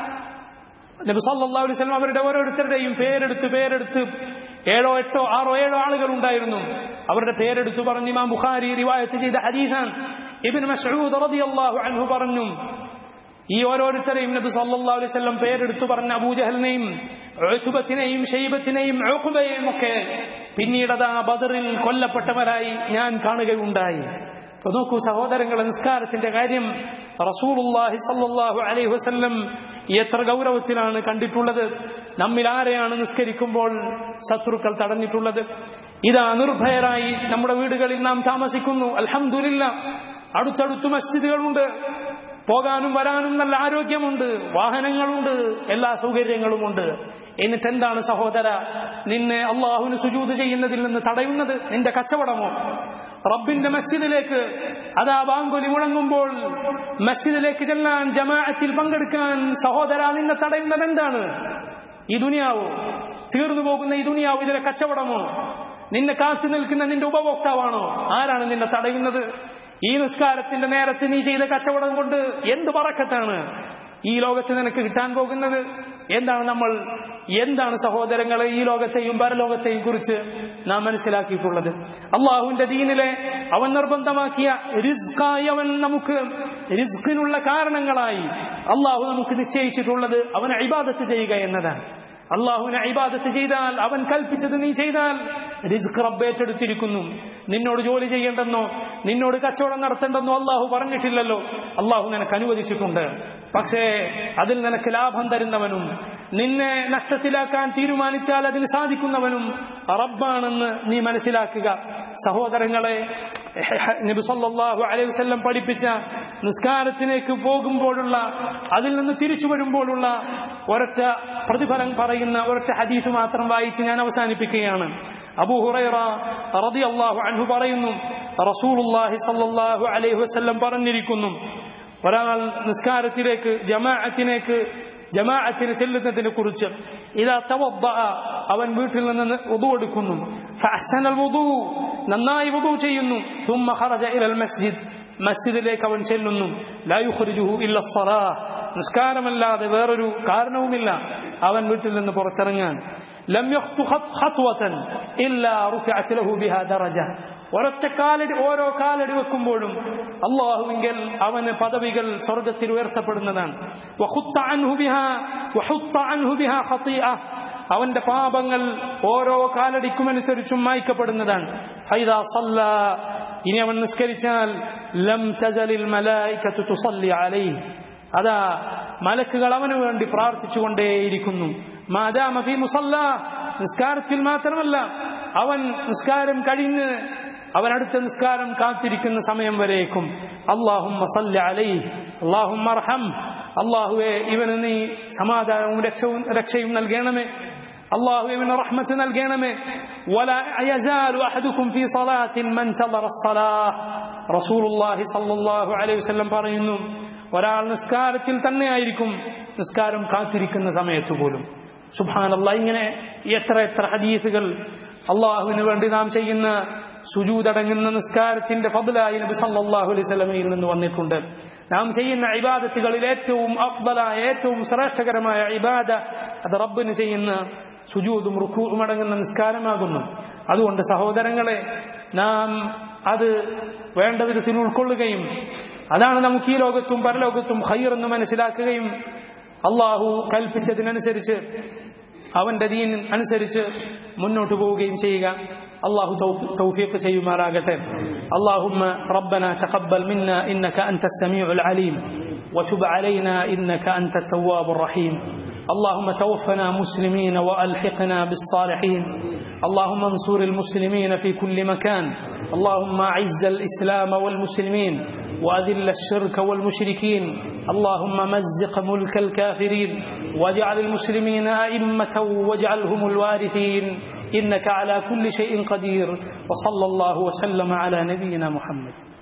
നബി സല്ലല്ലാഹു അലൈഹി വസല്ലം അവരുടെ ഓരോരുത്തരുടെയും പേരെടുത്ത് പേരെടുത്ത് ഏഴോ എട്ടോ ആറോ ഏഴോ ആളുകൾ ഉണ്ടായിരുന്നു അവരുടെ പേരെടുത്ത് പറഞ്ഞു ഇമാം ബുഖാരി റിവായത്ത് ചെയ്ത ഹദീസാൻ ഇബ്നു മസ്ഊദ് റളിയല്ലാഹു അൻഹു പറഞ്ഞു ഈ ഓരോരുത്തരെയും നബി സല്ലല്ലാഹു അലൈഹി വസല്ലം പേരെടുത്തു പറഞ്ഞ അബൂജഹലിനെയും ഉത്ബത്തിനെയും ഷൈബത്തിനെയും ഉഖബയെയും ഒക്കെ പിന്നീട് ആ ബദറിൽ കൊല്ലപ്പെട്ടവരായി ഞാൻ കാണുകയുണ്ടായി അപ്പൊ നോക്കൂ സഹോദരങ്ങളെ നിസ്കാരത്തിന്റെ കാര്യം റസൂലുള്ളാഹി സല്ലല്ലാഹു അലൈഹി വസല്ലം എത്ര ഗൗരവത്തിലാണ് കണ്ടിട്ടുള്ളത് നമ്മിൽ ആരെയാണ് നിസ്കരിക്കുമ്പോൾ ശത്രുക്കൾ തടഞ്ഞിട്ടുള്ളത് ഇതാ നിർഭയരായി നമ്മുടെ വീടുകളിൽ നാം താമസിക്കുന്നു അൽഹംദുലില്ല അടുത്തടുത്ത് മസ്ജിദുകളുണ്ട് പോകാനും വരാനും നല്ല ആരോഗ്യമുണ്ട് വാഹനങ്ങളുണ്ട് എല്ലാ സൗകര്യങ്ങളുമുണ്ട് എന്നിട്ട് എന്താണ് സഹോദര നിന്നെ അള്ളാഹുവിന് സുജൂത് ചെയ്യുന്നതിൽ നിന്ന് തടയുന്നത് നിന്റെ കച്ചവടമോ റബ്ബിന്റെ മസ്ജിദിലേക്ക് അതാ ബാങ്കുലി മുഴങ്ങുമ്പോൾ മസ്ജിദിലേക്ക് ചെല്ലാൻ ജമാഅത്തിൽ പങ്കെടുക്കാൻ സഹോദര നിന്നെ തടയുന്നത് എന്താണ് ഈ ദുനിയാവോ തീർന്നു പോകുന്ന ഈ ദുനിയാവ് ഇതിലെ കച്ചവടമോ നിന്നെ കാത്തു നിൽക്കുന്ന നിന്റെ ഉപഭോക്താവാണോ ആരാണ് നിന്നെ തടയുന്നത് ഈ നിസ്കാരത്തിന്റെ നേരത്ത് നീ ചെയ്ത കച്ചവടം കൊണ്ട് എന്ത് പറക്കത്താണ് ഈ ലോകത്ത് നിനക്ക് കിട്ടാൻ പോകുന്നത് എന്താണ് നമ്മൾ എന്താണ് സഹോദരങ്ങളെ ഈ ലോകത്തെയും പരലോകത്തെയും കുറിച്ച് നാം മനസ്സിലാക്കിയിട്ടുള്ളത് അള്ളാഹുവിന്റെ ദീനിലെ അവൻ നിർബന്ധമാക്കിയ റിസ്കായി അവൻ നമുക്ക് റിസ്കിനുള്ള കാരണങ്ങളായി അള്ളാഹു നമുക്ക് നിശ്ചയിച്ചിട്ടുള്ളത് അവനെ ഇബാദത്ത് ചെയ്യുക എന്നതാണ് അള്ളാഹുവിനെ ഇബാദത്ത് ചെയ്താൽ അവൻ കൽപ്പിച്ചത് നീ ചെയ്താൽ റിസ്ക് റബ്ബ് ഏറ്റെടുത്തിരിക്കുന്നു നിന്നോട് ജോലി ചെയ്യേണ്ടെന്നോ നിന്നോട് കച്ചവടം നടത്തേണ്ടെന്നോ അള്ളാഹു പറഞ്ഞിട്ടില്ലല്ലോ അള്ളാഹു നിനക്ക് അനുവദിച്ചിട്ടുണ്ട് പക്ഷേ അതിൽ നിനക്ക് ലാഭം തരുന്നവനും നിന്നെ നഷ്ടത്തിലാക്കാൻ തീരുമാനിച്ചാൽ അതിന് സാധിക്കുന്നവനും റബ്ബാണെന്ന് നീ മനസ്സിലാക്കുക സഹോദരങ്ങളെ നബി സല്ലല്ലാഹു അലൈഹി വസല്ലം പഠിപ്പിച്ച നിസ്കാരത്തിലേക്ക് പോകുമ്പോഴുള്ള അതിൽ നിന്ന് തിരിച്ചു വരുമ്പോഴുള്ള ഒരൊറ്റ പ്രതിഫലം പറയുന്ന ഒരൊറ്റ ഹദീസ് മാത്രം വായിച്ച് ഞാൻ അവസാനിപ്പിക്കുകയാണ് അബൂ ഹുറൈറ റളിയല്ലാഹു അൻഹു പറയുന്നു റസൂലുള്ളാഹി സ്വല്ലല്ലാഹു അലൈഹി വസല്ലം പറഞ്ഞിരിക്കുന്നു ഒരാൾ നിസ്കാരത്തിലേക്ക് ജമാഅത്തിലേക്ക് ജമാഅത്തിന് ചെല്ലുന്നതിനെ കുറിച്ച് ഇതാ തവദ്ദ അവൻ വീട്ടിൽ നിന്ന് വുദു എടുക്കുന്നു ഫഅഹ്സനൽ വുദു നന്നായി വുദു ചെയ്യുന്നു ثم خرج الى المسجد മസ്ജിദിലേക്ക് അവൻ ചെല്ലുന്നു ലാ യുഖ്രിജുഹു ഇല്ല الصلاه നിസ്കാരമല്ലാതെ വേറൊരു കാരണവുമില്ല അവൻ വീട്ടിൽ നിന്ന് പുറത്തിറങ്ങാൻ ലം യഖ്തു ഖത്വതൻ ഇല്ലാ റുഫിഅത് ലഹു ബിഹാ ദറജ ഒരൊറ്റ കാലടി ഓരോ കാലടി വെക്കുമ്പോഴും അള്ളാഹുവിങ്കൽ അവന് പദവികൾ സ്വർഗത്തിൽ ഉയർത്തപ്പെടുന്നതാണ് വഖുത്ത അൻഹു ബിഹാ വഹുത്ത അൻഹു ബിഹാ ഖതീഅ അവന്റെ പാപങ്ങൾ ഓരോ കാലടിക്കുമനുസരിച്ചും മായ്ക്കപ്പെടുന്നതാണ് ഫൈദാ സല്ല ഇനി അവൻ നിസ്കരിച്ചാൽ ലം തസലിൽ മലായികത്തു തുസല്ലി അലൈഹി അതാ മലക്കുകൾ അവന് വേണ്ടി പ്രാർത്ഥിച്ചുകൊണ്ടേയിരിക്കുന്നു മാദാമ ഫീ മുസല്ല നിസ്കാരത്തിൽ മാത്രമല്ല അവൻ നിസ്കാരം കഴിഞ്ഞ് അവൻ അടുത്ത നിസ്കാരം കാത്തിരിക്കുന്ന സമയം വരേക്കും അള്ളാഹും അലൈഹി അള്ളാഹും അർഹം അള്ളാഹുവെ ഇവന് നീ സമാധാനവും രക്ഷവും രക്ഷയും നൽകണമേ അള്ളാഹു ഇവന് റഹ്മത്ത് നൽകണമേ ولا يزال أحدكم في صلاة من انتظر الصلاة رسول الله صلى الله عليه وسلم പറയുന്നു ഒരാൾ നിസ്കാരത്തിൽ തന്നെയായിരിക്കും നിസ്കാരം കാത്തിരിക്കുന്ന സമയത്ത് പോലും സുബാനല്ല ഇങ്ങനെ എത്ര എത്ര ഹദീസുകൾ അള്ളാഹുവിന് വേണ്ടി നാം ചെയ്യുന്ന സുജൂതടങ്ങുന്ന നിസ്കാരത്തിന്റെ ഫضലായി നബി സല്ലല്ലാഹു അലൈഹി വസല്ലമയിൽ നിന്ന് വന്നിട്ടുണ്ട് നാം ചെയ്യുന്ന ഇബാദത്തുകളിൽ ഏറ്റവും അഫ്ദലായ ഏറ്റവും ശ്രേഷ്ഠകരമായ ഇബാദ അത് റബ്ബിന് ചെയ്യുന്ന സുജൂതും റുക്കൂറും അടങ്ങുന്ന നിസ്കാരമാകുന്നു അതുകൊണ്ട് സഹോദരങ്ങളെ നാം അത് വേണ്ട വിധത്തിൽ ഉൾക്കൊള്ളുകയും അതാണ് നമുക്ക് ഈ ലോകത്തും പരലോകത്തും ഹൈറെന്ന് മനസ്സിലാക്കുകയും അള്ളാഹു കൽപ്പിച്ചതിനനുസരിച്ച് അവന്റെ ദീൻ അനുസരിച്ച് മുന്നോട്ട് പോവുകയും ചെയ്യുക الله توفيق شيء ما راقته اللهم ربنا تقبل منا إنك أنت السميع العليم وتب علينا إنك أنت التواب الرحيم اللهم توفنا مسلمين وألحقنا بالصالحين اللهم انصر المسلمين في كل مكان اللهم أعز الإسلام والمسلمين وأذل الشرك والمشركين اللهم مزق ملك الكافرين واجعل المسلمين أئمة واجعلهم الوارثين إنك على كل شيء قدير وصلى الله وسلم على نبينا محمد